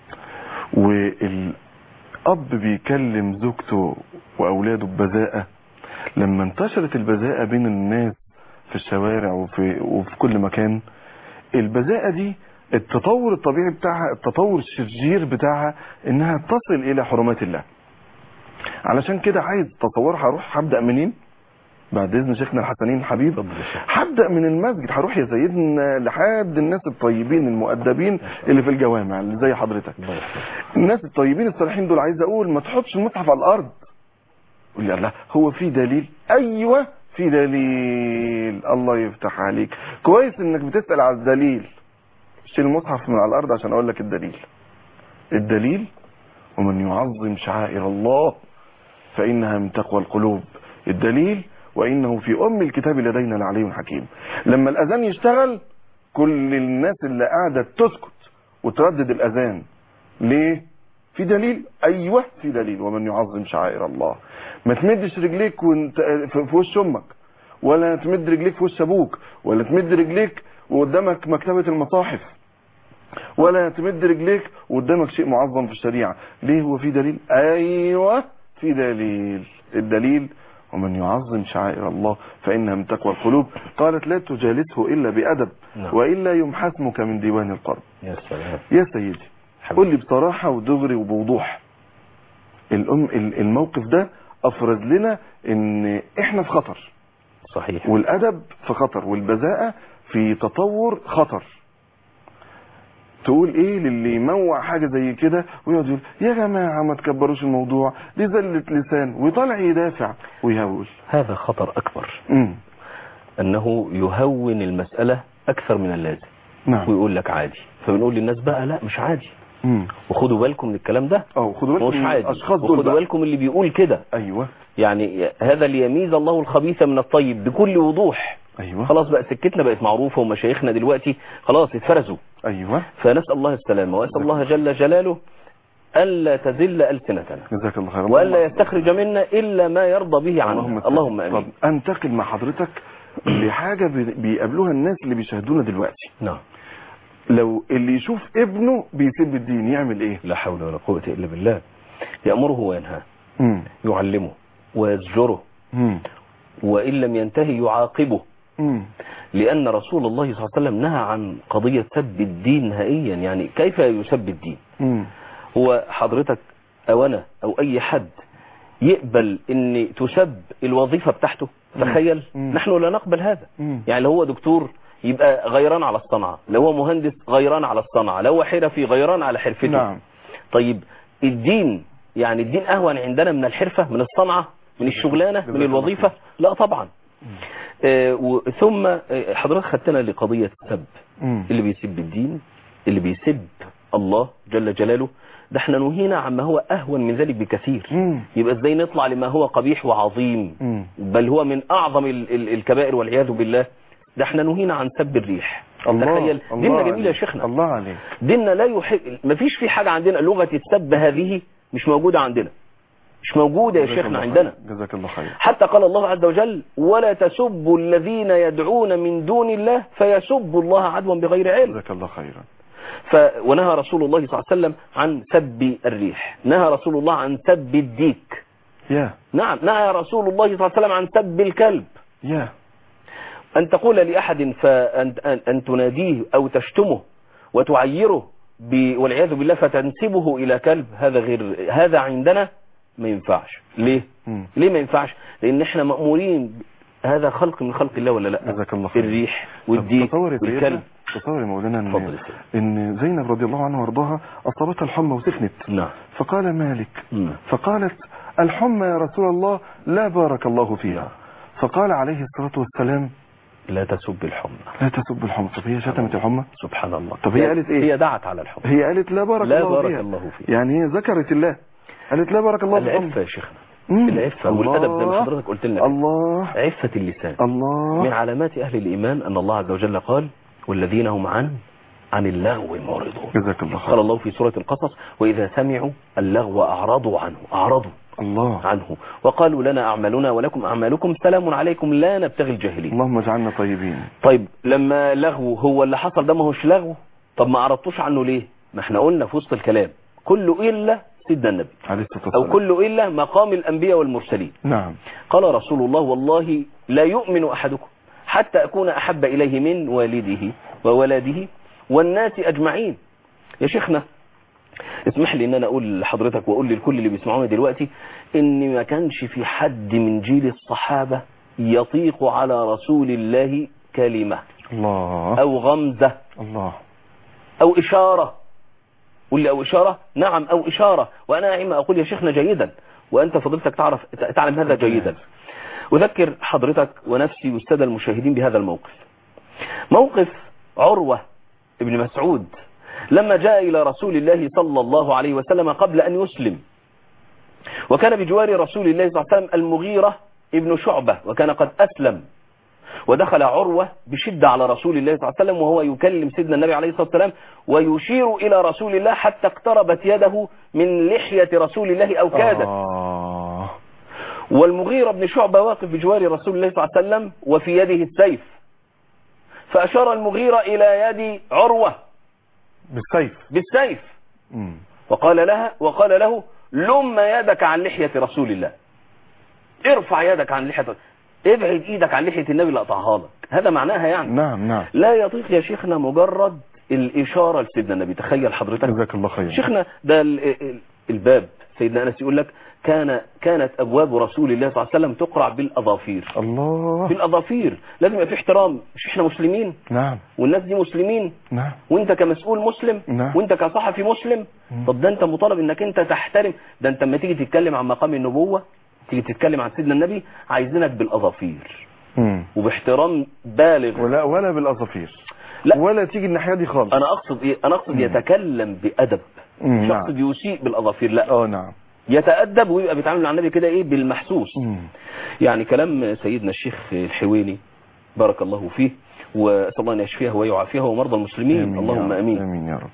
والأب بيكلم زوجته وأولاده ببذاءة لما انتشرت البذاءة بين الناس في الشوارع وفي, وفي كل مكان البذاءة دي التطور الطبيعي بتاعها التطور الشرير بتاعها انها تصل الى حرمات الله علشان كده عايز تصور هروح هبدأ منين بعد اذن شيخنا الحسنين الحبيب هبدأ من المسجد هروح يا سيدنا لحد الناس الطيبين المؤدبين اللي في الجوامع اللي زي حضرتك الناس الطيبين الصالحين دول عايز اقول ما تحطش المصحف على الارض قول لي الله هو في دليل ايوه في دليل الله يفتح عليك كويس انك بتسأل على الدليل شيل المصحف من على الارض عشان اقول لك الدليل الدليل ومن يعظم شعائر الله فانها من تقوى القلوب الدليل وانه في ام الكتاب لدينا لعلي حكيم لما الاذان يشتغل كل الناس اللي قاعده تسكت وتردد الاذان ليه في دليل ايوه في دليل ومن يعظم شعائر الله ما تمدش رجليك وانت في في وش امك ولا تمد رجليك في وش ابوك ولا تمد رجليك وقدامك مكتبه المصاحف ولا تمد رجليك وقدامك شيء معظم في الشريعه ليه هو في دليل ايوه في دليل الدليل ومن يعظم شعائر الله فإنها من تقوى القلوب قالت لا تجالسه إلا بأدب نعم. وإلا يمحى اسمك من ديوان القرب يا سلام يا سيدي حبيبي. قول لي بصراحة ودغري وبوضوح الأم ال- الموقف ده أفرز لنا إن إحنا في خطر صحيح والأدب في خطر والبذاءة في تطور خطر تقول ايه للي يموع حاجة زي كده ويقعد يقول يا جماعة ما تكبروش الموضوع دي زلة لسان ويطلع يدافع ويهول هذا خطر أكبر امم أنه يهون المسألة أكثر من اللازم نعم ويقول لك عادي فبنقول للناس بقى لا مش عادي امم وخدوا بالكم من الكلام ده اه خدوا بالكم مش من عادي الاشخاص دول وخدوا بقى. بالكم اللي بيقول كده ايوه يعني هذا ليميز الله الخبيث من الطيب بكل وضوح ايوه خلاص بقى سكتنا بقت معروفة ومشايخنا دلوقتي خلاص اتفرزوا ايوه فنسأل الله السلامة وأسأل الله جل جلاله ألا تزل ألسنتنا جزاك الله خيرا وألا يستخرج منا إلا ما يرضى به عنا اللهم طب أمين انتقل مع حضرتك لحاجة بي- بيقابلوها الناس اللي بيشاهدونا دلوقتي نعم لو اللي يشوف ابنه بيسب الدين يعمل ايه لا حول ولا قوة إلا بالله يأمره وينهاه امم يعلمه ويزجره امم وإن لم ينتهي يعاقبه امم لأن رسول الله صلى الله عليه وسلم نهى عن قضية سب الدين نهائيا يعني كيف يسب الدين امم هو حضرتك أو أنا أو أي حد يقبل ان تسب الوظيفة بتاعته تخيل مم. نحن لا نقبل هذا مم. يعني لو هو دكتور يبقى غيران على الصنعة لو هو مهندس غيران على الصنعة لو هو حرفي غيران على حرفته نعم طيب الدين يعني الدين أهون عندنا من الحرفة من الصنعة من الشغلانة من جزاك الله الوظيفة لا طبعا آه، و- ثم آه، حضرتك خدتنا لقضية السب مم. اللي بيسب الدين اللي بيسب الله جل جلاله ده احنا نهينا عما هو أهون من ذلك بكثير مم. يبقى ازاي نطلع لما هو قبيح وعظيم مم. بل هو من أعظم ال- ال- الكبائر والعياذ بالله ده احنا نهينا عن سب الريح الله تخيل الله ديننا جميل يا عليك. شيخنا الله عليك ديننا لا يحب مفيش في حاجة عندنا لغة السب هذه مش موجودة عندنا مش موجودة يا جزاك شيخنا الله عندنا خير. جزاك الله خير حتى قال الله عز وجل ولا تسبوا الذين يدعون من دون الله فيسبوا الله عدوا بغير علم جزاك الله خيرا ف... ونهى رسول الله صلى الله عليه وسلم عن سب الريح نهى رسول الله عن سب الديك يا نعم نهى رسول الله صلى الله عليه وسلم عن سب الكلب يا أن تقول لأحد فأن أن, أن تناديه أو تشتمه وتعيره ب... والعياذ بالله فتنسبه إلى كلب هذا غير هذا عندنا ما ينفعش ليه مم. ليه ما ينفعش لأن احنا مأمورين ب- هذا خلق من خلق الله ولا لا جزاك الله خير الريح طب والديك تصور يا سيدنا والكلب تصور يا مولانا اتفضل ان يا سيدي. ان زينب رضي الله عنها وارضاها اصابتها الحمى وسخنت نعم فقال مالك مم. فقالت الحمى يا رسول الله لا بارك الله فيها فقال عليه الصلاة والسلام لا تسب الحمى لا تسب الحمى طب هي شتمت الحمى سبحان الله طب هي قالت ايه؟ هي دعت على الحمى هي قالت لا بارك لا الله بارك فيها الله فيها. يعني هي ذكرت الله قالت لا بارك الله في العفة الحمى يا شيخنا مم. العفة والأدب زي ما حضرتك قلت لنا كده. الله عفة اللسان من الله علامات أهل الإيمان أن الله عز وجل قال والذين هم عن عن اللغو معرضون جزاك الله قال خير الله في سورة القصص وإذا سمعوا اللغو أعرضوا عنه أعرضوا الله عنه وقالوا لنا أعمالنا ولكم أعمالكم سلام عليكم لا نبتغي الجاهلين اللهم اجعلنا طيبين طيب لما لغو هو اللي حصل ده ما هوش لغو طب ما عرضتوش عنه ليه ما احنا قلنا في وسط الكلام كله إلا سيدنا النبي عليه الصلاة أو والسلام كله إلا مقام الأنبياء والمرسلين نعم قال رسول الله والله لا يؤمن أحدكم حتى أكون أحب إليه من والده وولده والناس أجمعين يا شيخنا اسمح لي ان انا اقول لحضرتك واقول للكل اللي بيسمعوني دلوقتي ان ما كانش في حد من جيل الصحابة يطيق على رسول الله كلمة الله او غمزة الله او اشارة قول لي او اشارة نعم او اشارة وانا عم اقول يا شيخنا جيدا وانت فضلتك تعرف تعلم هذا جيدا اذكر حضرتك ونفسي والسادة المشاهدين بهذا الموقف موقف عروة ابن مسعود لما جاء إلى رسول الله صلى الله عليه وسلم قبل أن يسلم وكان بجوار رسول الله صلى الله عليه وسلم المغيرة ابن شعبة وكان قد أسلم ودخل عروة بشدة على رسول الله صلى الله عليه وسلم وهو يكلم سيدنا النبي عليه الصلاة والسلام ويشير إلى رسول الله حتى اقتربت يده من لحية رسول الله أو كادت آه. والمغيرة بن شعبة واقف بجوار رسول الله صلى الله عليه وسلم وفي يده السيف فأشار المغيرة إلى يد عروة بالسيف بالسيف مم. وقال لها وقال له لم يدك عن لحية رسول الله ارفع يدك عن لحية ابعد ايدك عن لحية النبي اللي قطعها لك هذا معناها يعني نعم نعم لا يطيق يا شيخنا مجرد الاشاره لسيدنا النبي تخيل حضرتك جزاك الله خير شيخنا ده ال- ال- الباب سيدنا انس يقول لك كان كانت ابواب رسول الله صلى الله عليه وسلم تقرع بالاظافير الله في الاظافير لازم يبقى في احترام مش احنا مسلمين نعم والناس دي مسلمين نعم وانت كمسؤول مسلم نعم. وانت كصحفي مسلم مم. طب ده انت مطالب انك انت تحترم ده انت لما تيجي تتكلم عن مقام النبوة تيجي تتكلم عن سيدنا النبي عايزينك بالاظافير مم. وباحترام بالغ ولا ولا بالاظافير لا. ولا تيجي الناحيه دي خالص انا اقصد ايه انا اقصد مم. يتكلم بادب مم، مش نعم. اقصد يسيء بالاظافير لا اه نعم يتادب ويبقى بيتعامل مع النبي كده ايه بالمحسوس مم. يعني كلام سيدنا الشيخ الحويني بارك الله فيه واسال الله ان يشفيه ويعافيه ومرضى المسلمين آمين يا اللهم رب. امين امين يا رب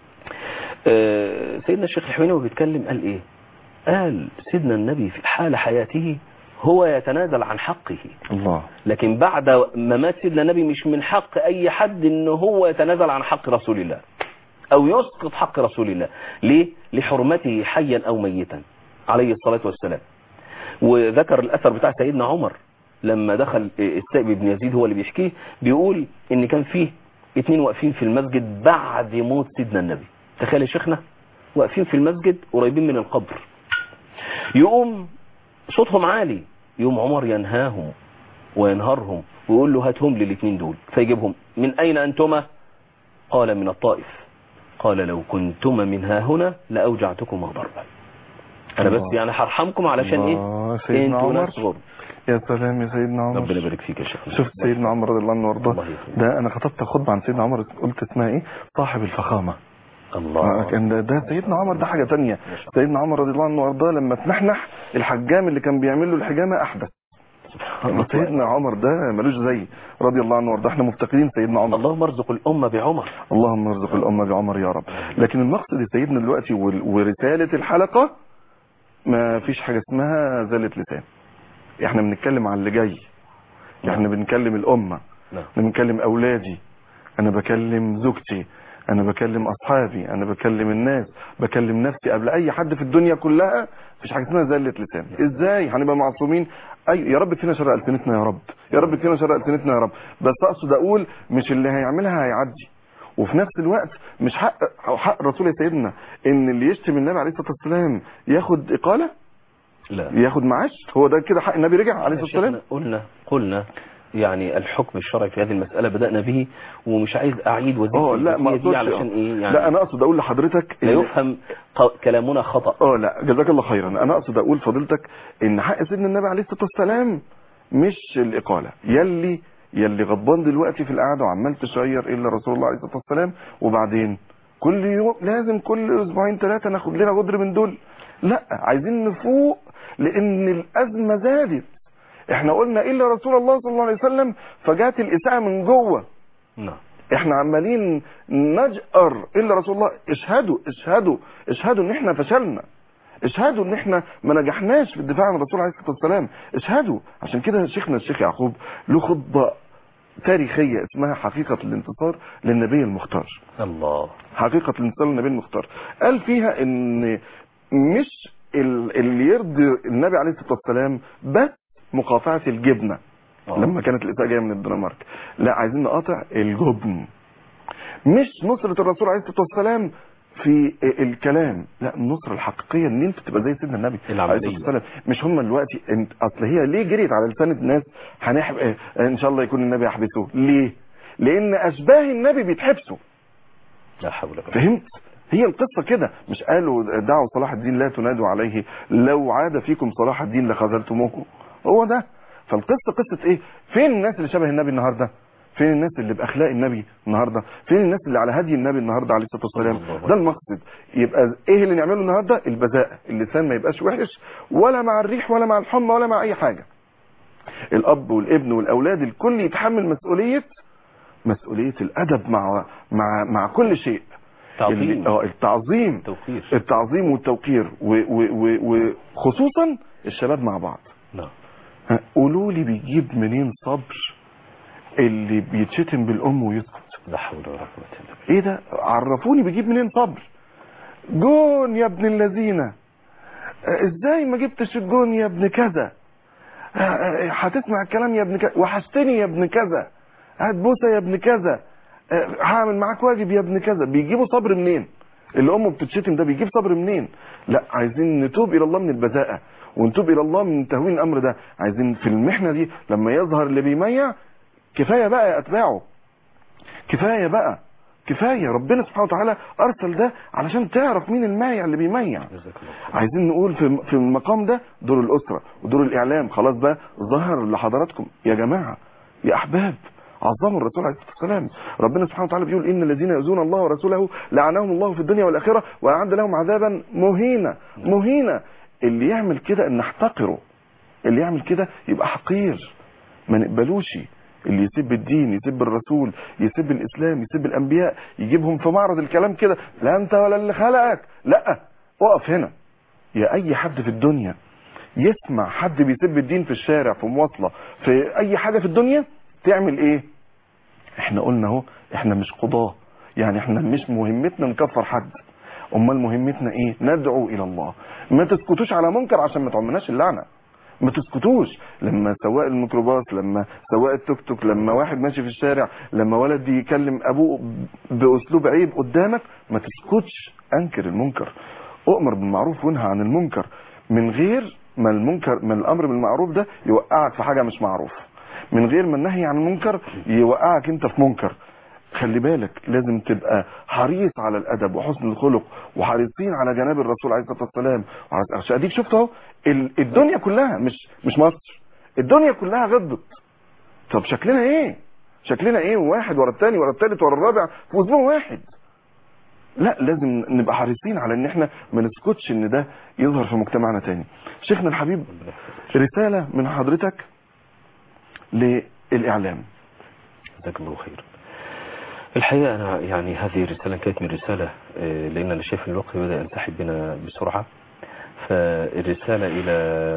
آه، سيدنا الشيخ الحويني وهو بيتكلم قال ايه قال سيدنا النبي في حال حياته هو يتنازل عن حقه الله لكن بعد ما مات سيدنا النبي مش من حق اي حد ان هو يتنازل عن حق رسول الله او يسقط حق رسول الله ليه لحرمته حيا او ميتا عليه الصلاة والسلام وذكر الاثر بتاع سيدنا عمر لما دخل السائب بن يزيد هو اللي بيحكيه بيقول ان كان فيه اتنين واقفين في المسجد بعد موت سيدنا النبي تخيل يا شيخنا واقفين في المسجد قريبين من القبر يقوم صوتهم عالي يقوم عمر ينهاهم وينهرهم ويقول له هاتهم لي الاثنين دول فيجيبهم من اين انتما قال من الطائف قال لو كنتما من ها هنا لاوجعتكما ضربا انا بس الله. يعني هرحمكم علشان الله. ايه سيدنا انتوا عمر. ناس غرب يا سلام يا سيدنا عمر ربنا يبارك فيك يا شيخ شفت سيدنا عمر رضي الله عنه وارضاه الله يخليك. ده انا خطبت خطبه عن سيدنا عمر قلت اسمها ايه صاحب الفخامه الله كان ده, ده سيدنا عمر ده حاجه تانية سيدنا عمر رضي الله عنه وارضاه لما تنحنح الحجام اللي كان بيعمل له الحجامه احدث سيدنا عمر ده ملوش زي رضي الله عنه وارضاه احنا مفتقدين سيدنا عمر اللهم ارزق الامه بعمر اللهم ارزق الأمة بعمر يا رب لكن المقصد يا سيدنا دلوقتي وال- ورسالة الحلقة ما فيش حاجة اسمها زالة لسان احنا بنتكلم عن اللي جاي احنا بنكلم الأمة نعم انا بنكلم أولادي أنا بكلم زوجتي أنا بكلم أصحابي أنا بكلم الناس بكلم نفسي قبل أي حد في الدنيا كلها مفيش حاجة اسمها زلة لسان إزاي هنبقى معصومين أي يا رب فينا شر ألسنتنا يا رب يا رب فينا شر ألسنتنا يا رب بس أقصد أقول مش اللي هيعملها هيعدي وفي نفس الوقت مش حق أو حق رسول يا سيدنا ان اللي يشتم النبي عليه الصلاه والسلام ياخد اقاله لا ياخد معاش هو ده كده حق النبي رجع عليه يا الصلاه والسلام شيخنا قلنا قلنا يعني الحكم الشرعي في هذه المسألة بدأنا به ومش عايز أعيد وزيد اه في لا ما الجزئية دي اقصدش علشان إيه يعني لا انا اقصد اقول لحضرتك لا إن- يفهم ق- كلامنا خطأ اه لا جزاك الله خيرا انا اقصد اقول فضيلتك ان حق سيدنا النبي عليه الصلاه والسلام مش الاقاله يلي يلي غضبان دلوقتي في القعده وعمال تشير الا رسول الله عليه الصلاه والسلام وبعدين كل يوم لازم كل اسبوعين ثلاثه ناخد لنا غدر من دول لا عايزين نفوق لان الازمه زادت احنا قلنا الا رسول الله صلى الله عليه وسلم فجات الاساءه من جوه نعم احنا عمالين نجأر الا رسول الله اشهدوا اشهدوا اشهدوا ان احنا فشلنا اشهدوا ان احنا ما نجحناش في الدفاع عن الرسول عليه الصلاه والسلام اشهدوا عشان كده شيخنا الشيخ يعقوب له خطبه تاريخيه اسمها حقيقه الانتصار للنبي المختار الله حقيقه الانتصار للنبي المختار قال فيها ان مش ال- اللي يرضي النبي عليه الصلاه والسلام بس مقاطعه الجبنه آه. لما كانت الإساءة جاية من الدنمارك لا عايزين نقاطع الجبن مش نصرة الرسول عليه الصلاة والسلام في الكلام لا النصرة الحقيقية ان انت تبقى زي سيدنا النبي العملية. عليه الصلاة والسلام مش هم دلوقتي انت اصل هي ليه جريت على لسان الناس هنحب اه، ان شاء الله يكون النبي يحبسوه ليه لان اشباه النبي بيتحبسوا لا حول ولا قوة فهمت هي القصة كده مش قالوا دعوا صلاح الدين لا تنادوا عليه لو عاد فيكم صلاح الدين لخذلتموه هو ده فالقصة قصة ايه فين الناس اللي شبه النبي النهاردة فين الناس اللي باخلاق النبي النهاردة فين الناس اللي على هدي النبي النهاردة عليه الصلاة والسلام صلى الله ده المقصد يبقى ايه اللي نعمله النهاردة البذاءة اللسان ما يبقاش وحش ولا مع الريح ولا مع الحمى ولا مع اي حاجة الاب والابن والاولاد الكل يتحمل مسؤولية مسؤولية الادب مع مع مع كل شيء تعظيم اللي- اه التعظيم توقير التعظيم والتوقير و- و- و- وخصوصا الشباب مع بعض نعم ها، قولوا لي بيجيب منين صبر اللي بيتشتم بالام ويسكت لا حول ولا قوة إلا بالله ايه ده عرفوني بيجيب منين صبر جون يا ابن الذين آه، ازاي ما جبتش الجون يا ابن كذا آه، آه، هتسمع الكلام يا ابن كذا وحشتني يا ابن كذا هات بوسه يا ابن كذا آه، هعمل معاك واجب يا ابن كذا بيجيبوا صبر منين اللي امه بتتشتم ده بيجيب صبر منين لا عايزين نتوب الى الله من البذاءه ونتوب الى الله من تهوين الامر ده عايزين في المحنه دي لما يظهر اللي بيميع كفايه بقى يا اتباعه كفايه بقى كفايه ربنا سبحانه وتعالى ارسل ده علشان تعرف مين المايع اللي بيميع جزاك الله خير. عايزين نقول في في المقام ده دور الاسره ودور الاعلام خلاص بقى ظهر لحضراتكم يا جماعه يا احباب عظموا الرسول عليه الصلاه والسلام ربنا سبحانه وتعالى بيقول ان الذين يؤذون الله ورسوله لعنهم الله في الدنيا والاخره واعد لهم عذابا مهينا مهينا اللي يعمل كده ان نحتقره اللي يعمل كده يبقى حقير ما نقبلوش اللي يسب الدين يسب الرسول يسب الاسلام يسب الانبياء يجيبهم في معرض الكلام كده لا انت ولا اللي خلقك لا اقف هنا يا اي حد في الدنيا يسمع حد بيسب الدين في الشارع في مواصله في اي حاجه في الدنيا تعمل ايه احنا قلنا اهو احنا مش قضاه يعني احنا مش مهمتنا نكفر حد امال مهمتنا ايه ندعو الى الله ما تسكتوش على منكر عشان ما تعملناش اللعنه ما تسكتوش لما سواق الميكروباص لما سواق التوك توك لما واحد ماشي في الشارع لما ولد يكلم ابوه باسلوب عيب قدامك ما تسكتش انكر المنكر اؤمر بالمعروف وانهى عن المنكر من غير ما المنكر ما الامر بالمعروف ده يوقعك في حاجه مش معروف من غير ما النهي عن المنكر يوقعك انت في منكر خلي بالك لازم تبقى حريص على الادب وحسن الخلق وحريصين على جناب الرسول عليه الصلاه والسلام وعلى- عشان اديك شفت اهو ال- الدنيا كلها مش مش مصر الدنيا كلها غضبت طب شكلنا ايه شكلنا ايه واحد ورا الثاني ورا الثالث ورا الرابع في اسبوع واحد لا لازم نبقى حريصين على ان احنا ما نسكتش ان ده يظهر في مجتمعنا تاني شيخنا الحبيب رساله من حضرتك للاعلام جزاك الله خير الحقيقة أنا يعني هذه الرسالة كانت من رسالة آه، لأن أنا شايف إن الوقت بدأ ينسحب بنا بسرعة فالرسالة إلى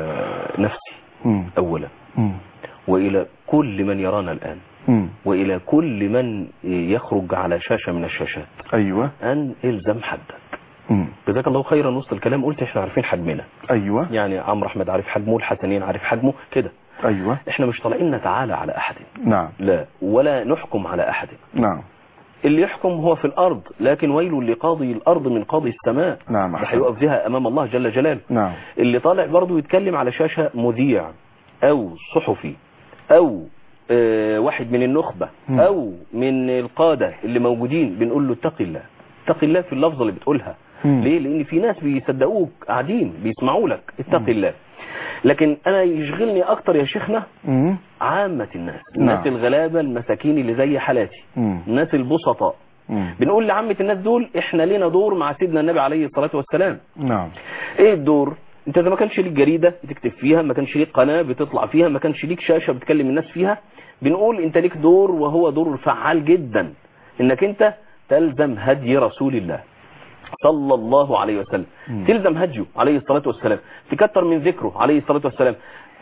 نفسي مم. أولا مم. وإلى كل من يرانا الآن مم. وإلى كل من يخرج على شاشة من الشاشات ايوه أن إلزم حدك مم. جزاك الله خيرا وسط الكلام قلت احنا عارفين حجمنا ايوه يعني عمرو احمد عارف حجمه الحسنين عارف حجمه كده ايوه احنا مش طالعين نتعالى على احد نعم لا ولا نحكم على احد نعم اللي يحكم هو في الارض لكن ويل لقاضي الارض من قاضي السماء نعم ده أحسن. هيقف بها امام الله جل جلاله نعم اللي طالع برضه يتكلم على شاشة مذيع او صحفي او آه، واحد من النخبة مم. او من القادة اللي موجودين بنقول له اتق الله اتق الله في اللفظة اللي بتقولها مم. ليه لان في ناس بيصدقوك قاعدين بيسمعوا لك اتق الله لكن انا يشغلني اكتر يا شيخنا مم. عامة الناس الناس نعم. الغلابة المساكين اللي زي حالاتي مم. الناس البسطاء مم. بنقول لعامة الناس دول احنا لينا دور مع سيدنا النبي عليه الصلاة والسلام نعم ايه الدور انت اذا ما كانش ليك جريدة بتكتب فيها ما كانش ليك قناة بتطلع فيها ما كانش ليك شاشة بتكلم الناس فيها بنقول انت ليك دور وهو دور فعال جدا انك انت تلزم هدي رسول الله صلى الله عليه وسلم مم. تلزم هديه عليه الصلاة والسلام تكتر من ذكره عليه الصلاة والسلام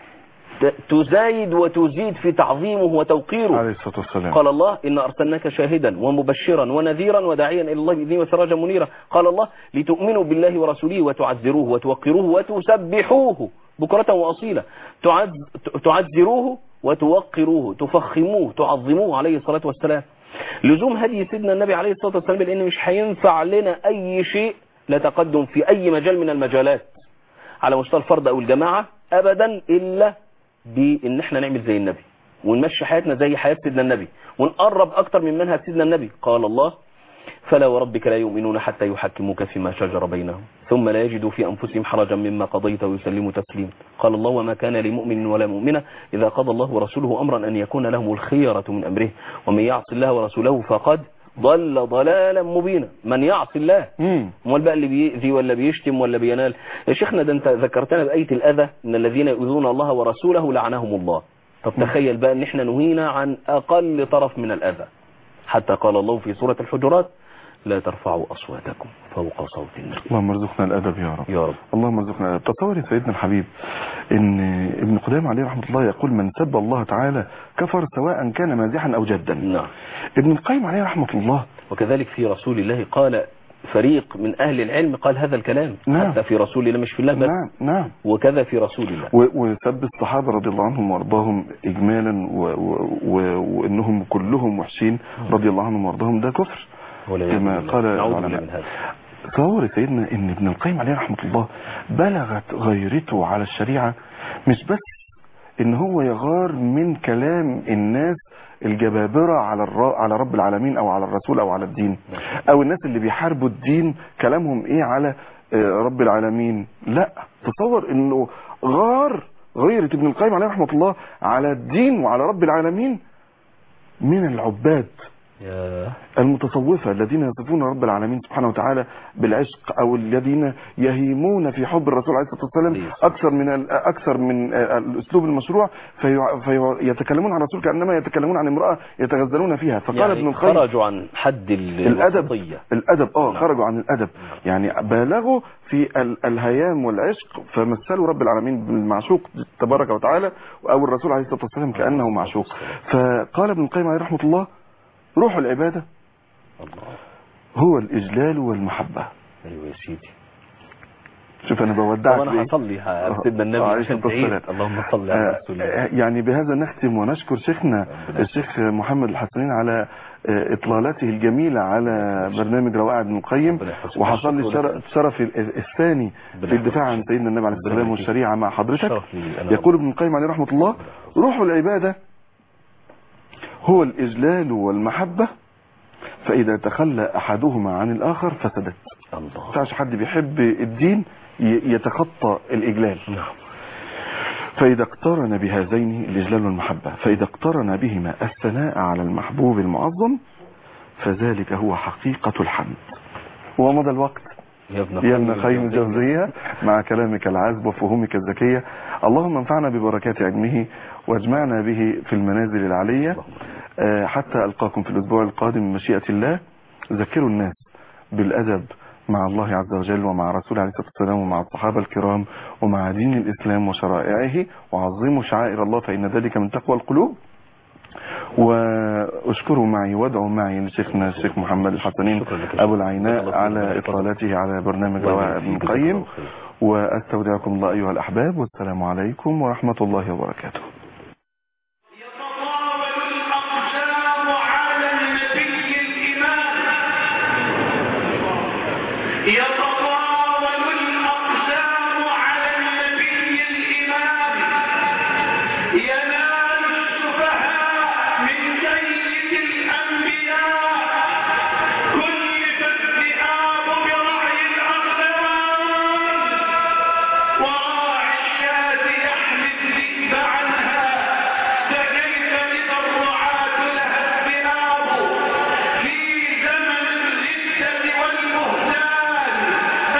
ت- تزايد وتزيد في تعظيمه وتوقيره عليه الصلاه والسلام قال الله إن أرسلناك شاهدا ومبشرا ونذيرا وداعيا إلى الله بإذنه وسراجا منيرا قال الله لتؤمنوا بالله ورسوله وتعزروه وتوقروه وتسبحوه بكرة وأصيلا تعز تعزروه وتوقروه تفخموه تعظموه عليه الصلاة والسلام لزوم هدي سيدنا النبي عليه الصلاة والسلام لأن مش هينفع لنا أي شيء لا تقدم في أي مجال من المجالات على مستوى الفرد أو الجماعة أبدا إلا بإن احنا نعمل زي النبي ونمشي حياتنا زي حياة سيدنا النبي ونقرب أكتر من منهج سيدنا النبي قال الله فلا وربك لا يؤمنون حتى يحكموك فيما شجر بينهم ثم لا يجدوا في أنفسهم حرجا مما قضيت ويسلموا تسليما قال الله وما كان لمؤمن ولا مؤمنة إذا قضى الله ورسوله أمرا أن يكون لهم الخيرة من أمره ومن يعص الله ورسوله فقد ضل ضلالا مبينا من يعص الله مم. امال بقى اللي بيأذي ولا بيشتم ولا بينال يا شيخنا ده انت ذكرتنا بآية الأذى ان الذين يؤذون الله ورسوله لعنهم الله طب تخيل بقى ان احنا نهينا عن اقل طرف من الأذى حتى قال الله في سورة الحجرات لا ترفعوا أصواتكم فوق صوت النبي اللهم ارزقنا الادب يا رب يا رب اللهم ارزقنا الادب تصور يا سيدنا الحبيب ان ابن قدامه عليه رحمه الله يقول من سب الله تعالى كفر سواء كان مازحا او جدا نعم ابن القيم عليه رحمه الله وكذلك في رسول الله قال فريق من أهل العلم قال هذا الكلام نعم. حتى في رسول الله مش في الله بس نعم نعم وكذا في رسول الله و- وسب الصحابة رضي الله عنهم وارضاهم إجمالا و- و- و- وإنهم كلهم وحشين رضي الله عنهم وارضاهم ده كفر والعياذ كما بالله. قال نعوذ العلماء. بالله من هذا تصور سيدنا ان ابن القيم عليه رحمة الله بلغت غيرته على الشريعة مش بس ان هو يغار من كلام الناس الجبابرة على الر... على رب العالمين او على الرسول او على الدين او الناس اللي بيحاربوا الدين كلامهم ايه على آه، رب العالمين لا تصور انه غار غيرة ابن القيم عليه رحمة الله على الدين وعلى رب العالمين من العباد يا المتصوفة الذين يصفون رب العالمين سبحانه وتعالى بالعشق او الذين يهيمون في حب الرسول عليه الصلاة والسلام اكثر من ال- اكثر من آه، الاسلوب المشروع فيتكلمون عن الرسول كانما يتكلمون عن امرأة يتغزلون فيها فقال ابن يعني القيم خرجوا عن حد ال- الادب الوسطية الادب اه نعم. خرجوا عن الادب يعني بالغوا في ال- الهيام والعشق فمثلوا رب العالمين بالمعشوق تبارك وتعالى او الرسول عليه الصلاه والسلام كانه معشوق فقال ابن القيم عليه رحمه الله روح العباده الله هو الاجلال والمحبه ايوه يا سيدي شوف انا طب بودعك انا بإيه؟ هصلي ه- سيدنا النبي عليه عشان الصلاة تعيد والسلام. اللهم صل على آه، رسول الله آه، يعني بهذا نختم ونشكر شيخنا الشيخ محمد الحسنين على آه، اطلالته الجميلة على برنامج روائع ابن القيم ربنا يحفظك. وحصل لي شكرا الشرف الشرف ال- الثاني ربنا في الدفاع عن يحفظك. سيدنا النبي عليه ربنا السلام يبارك والشريعة مع حضرتك شرف لي أنا يقول ابن القيم عليه رحمة الله روح العبادة هو الإجلال والمحبة فإذا تخلى أحدهما عن الآخر فسدت الله ما ينفعش حد بيحب الدين ي- يتخطى الإجلال نعم فإذا اقترن بهذين الإجلال والمحبة فإذا اقترن بهما الثناء على المحبوب المعظم فذلك هو حقيقة الحمد ومضى الوقت يا ابن يا ابن خيم الجوزية مع كلامك العذب وفهومك الذكية اللهم انفعنا ببركات علمه واجمعنا به في المنازل العلية آه، حتى ألقاكم في الأسبوع القادم من مشيئة الله ذكروا الناس بالأدب مع الله عز وجل ومع رسول عليه الصلاة والسلام ومع الصحابة الكرام ومع دين الإسلام وشرائعه وعظموا شعائر الله فإن ذلك من تقوى القلوب واشكروا معي وادعوا معي لشيخنا الشيخ محمد الحسنين شكرا لك. أبو العيناء الله على يحفظك. إطلالته على برنامج الله روائع ابن يجزيك القيم الله خير. وأستودعكم الله أيها الأحباب والسلام عليكم ورحمة الله وبركاته يتطاول الأقدام على النبي الإمام يتطاول الأقدام على النبي الإمام ينال السفهاء من سيد الأنبياء كلف الذئاب برعي الأغنام وراعي الشاة يحمي الذئب عنها فكيف إذا الرعاة لها الذئاب في زمن الردة والبهتان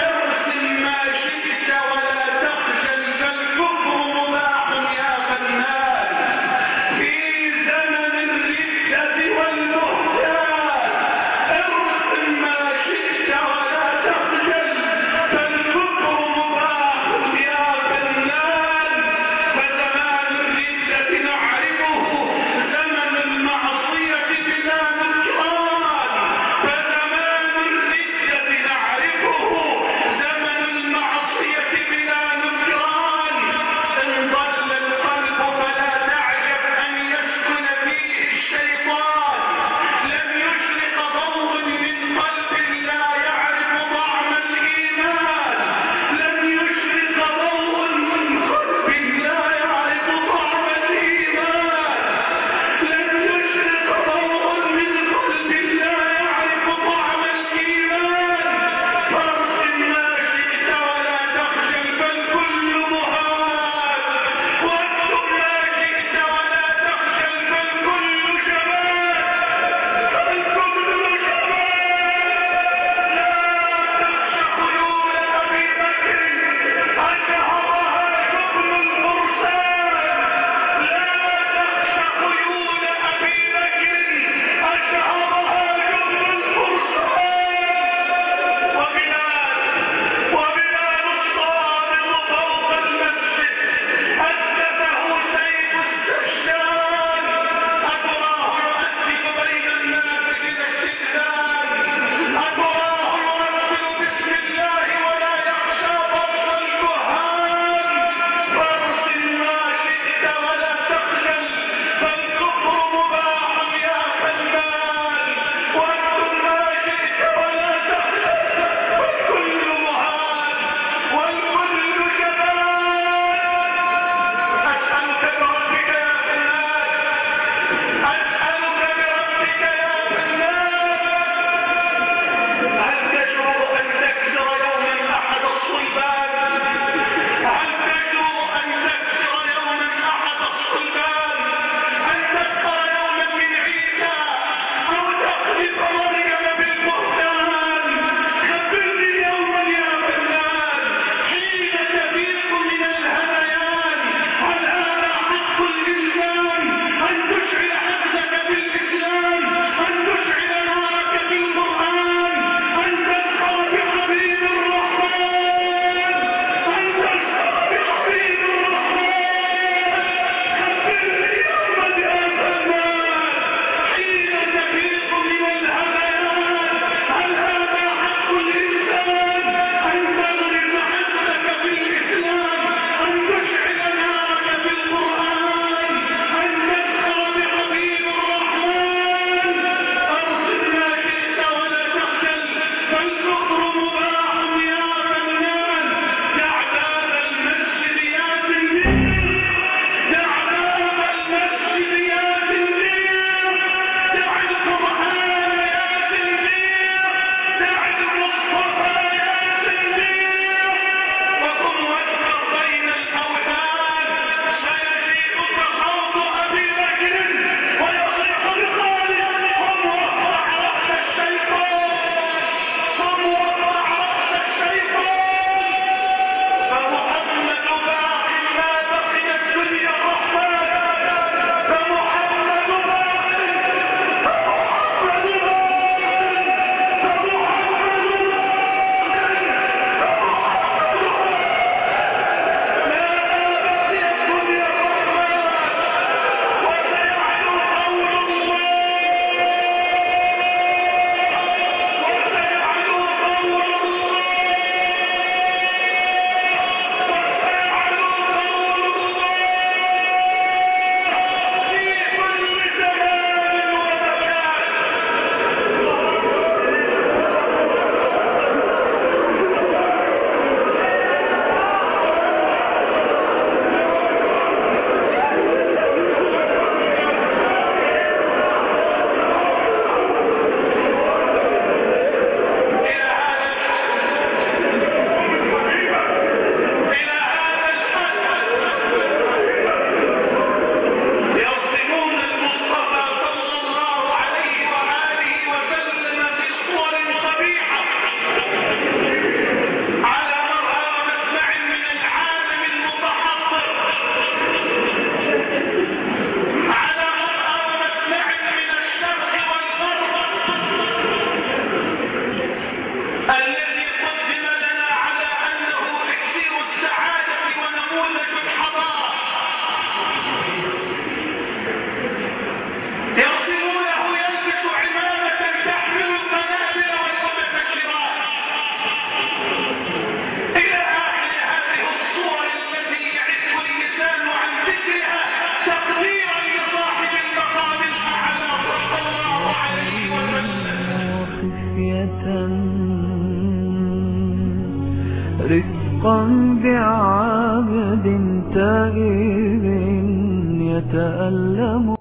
رفقا بعبد تائب يتألم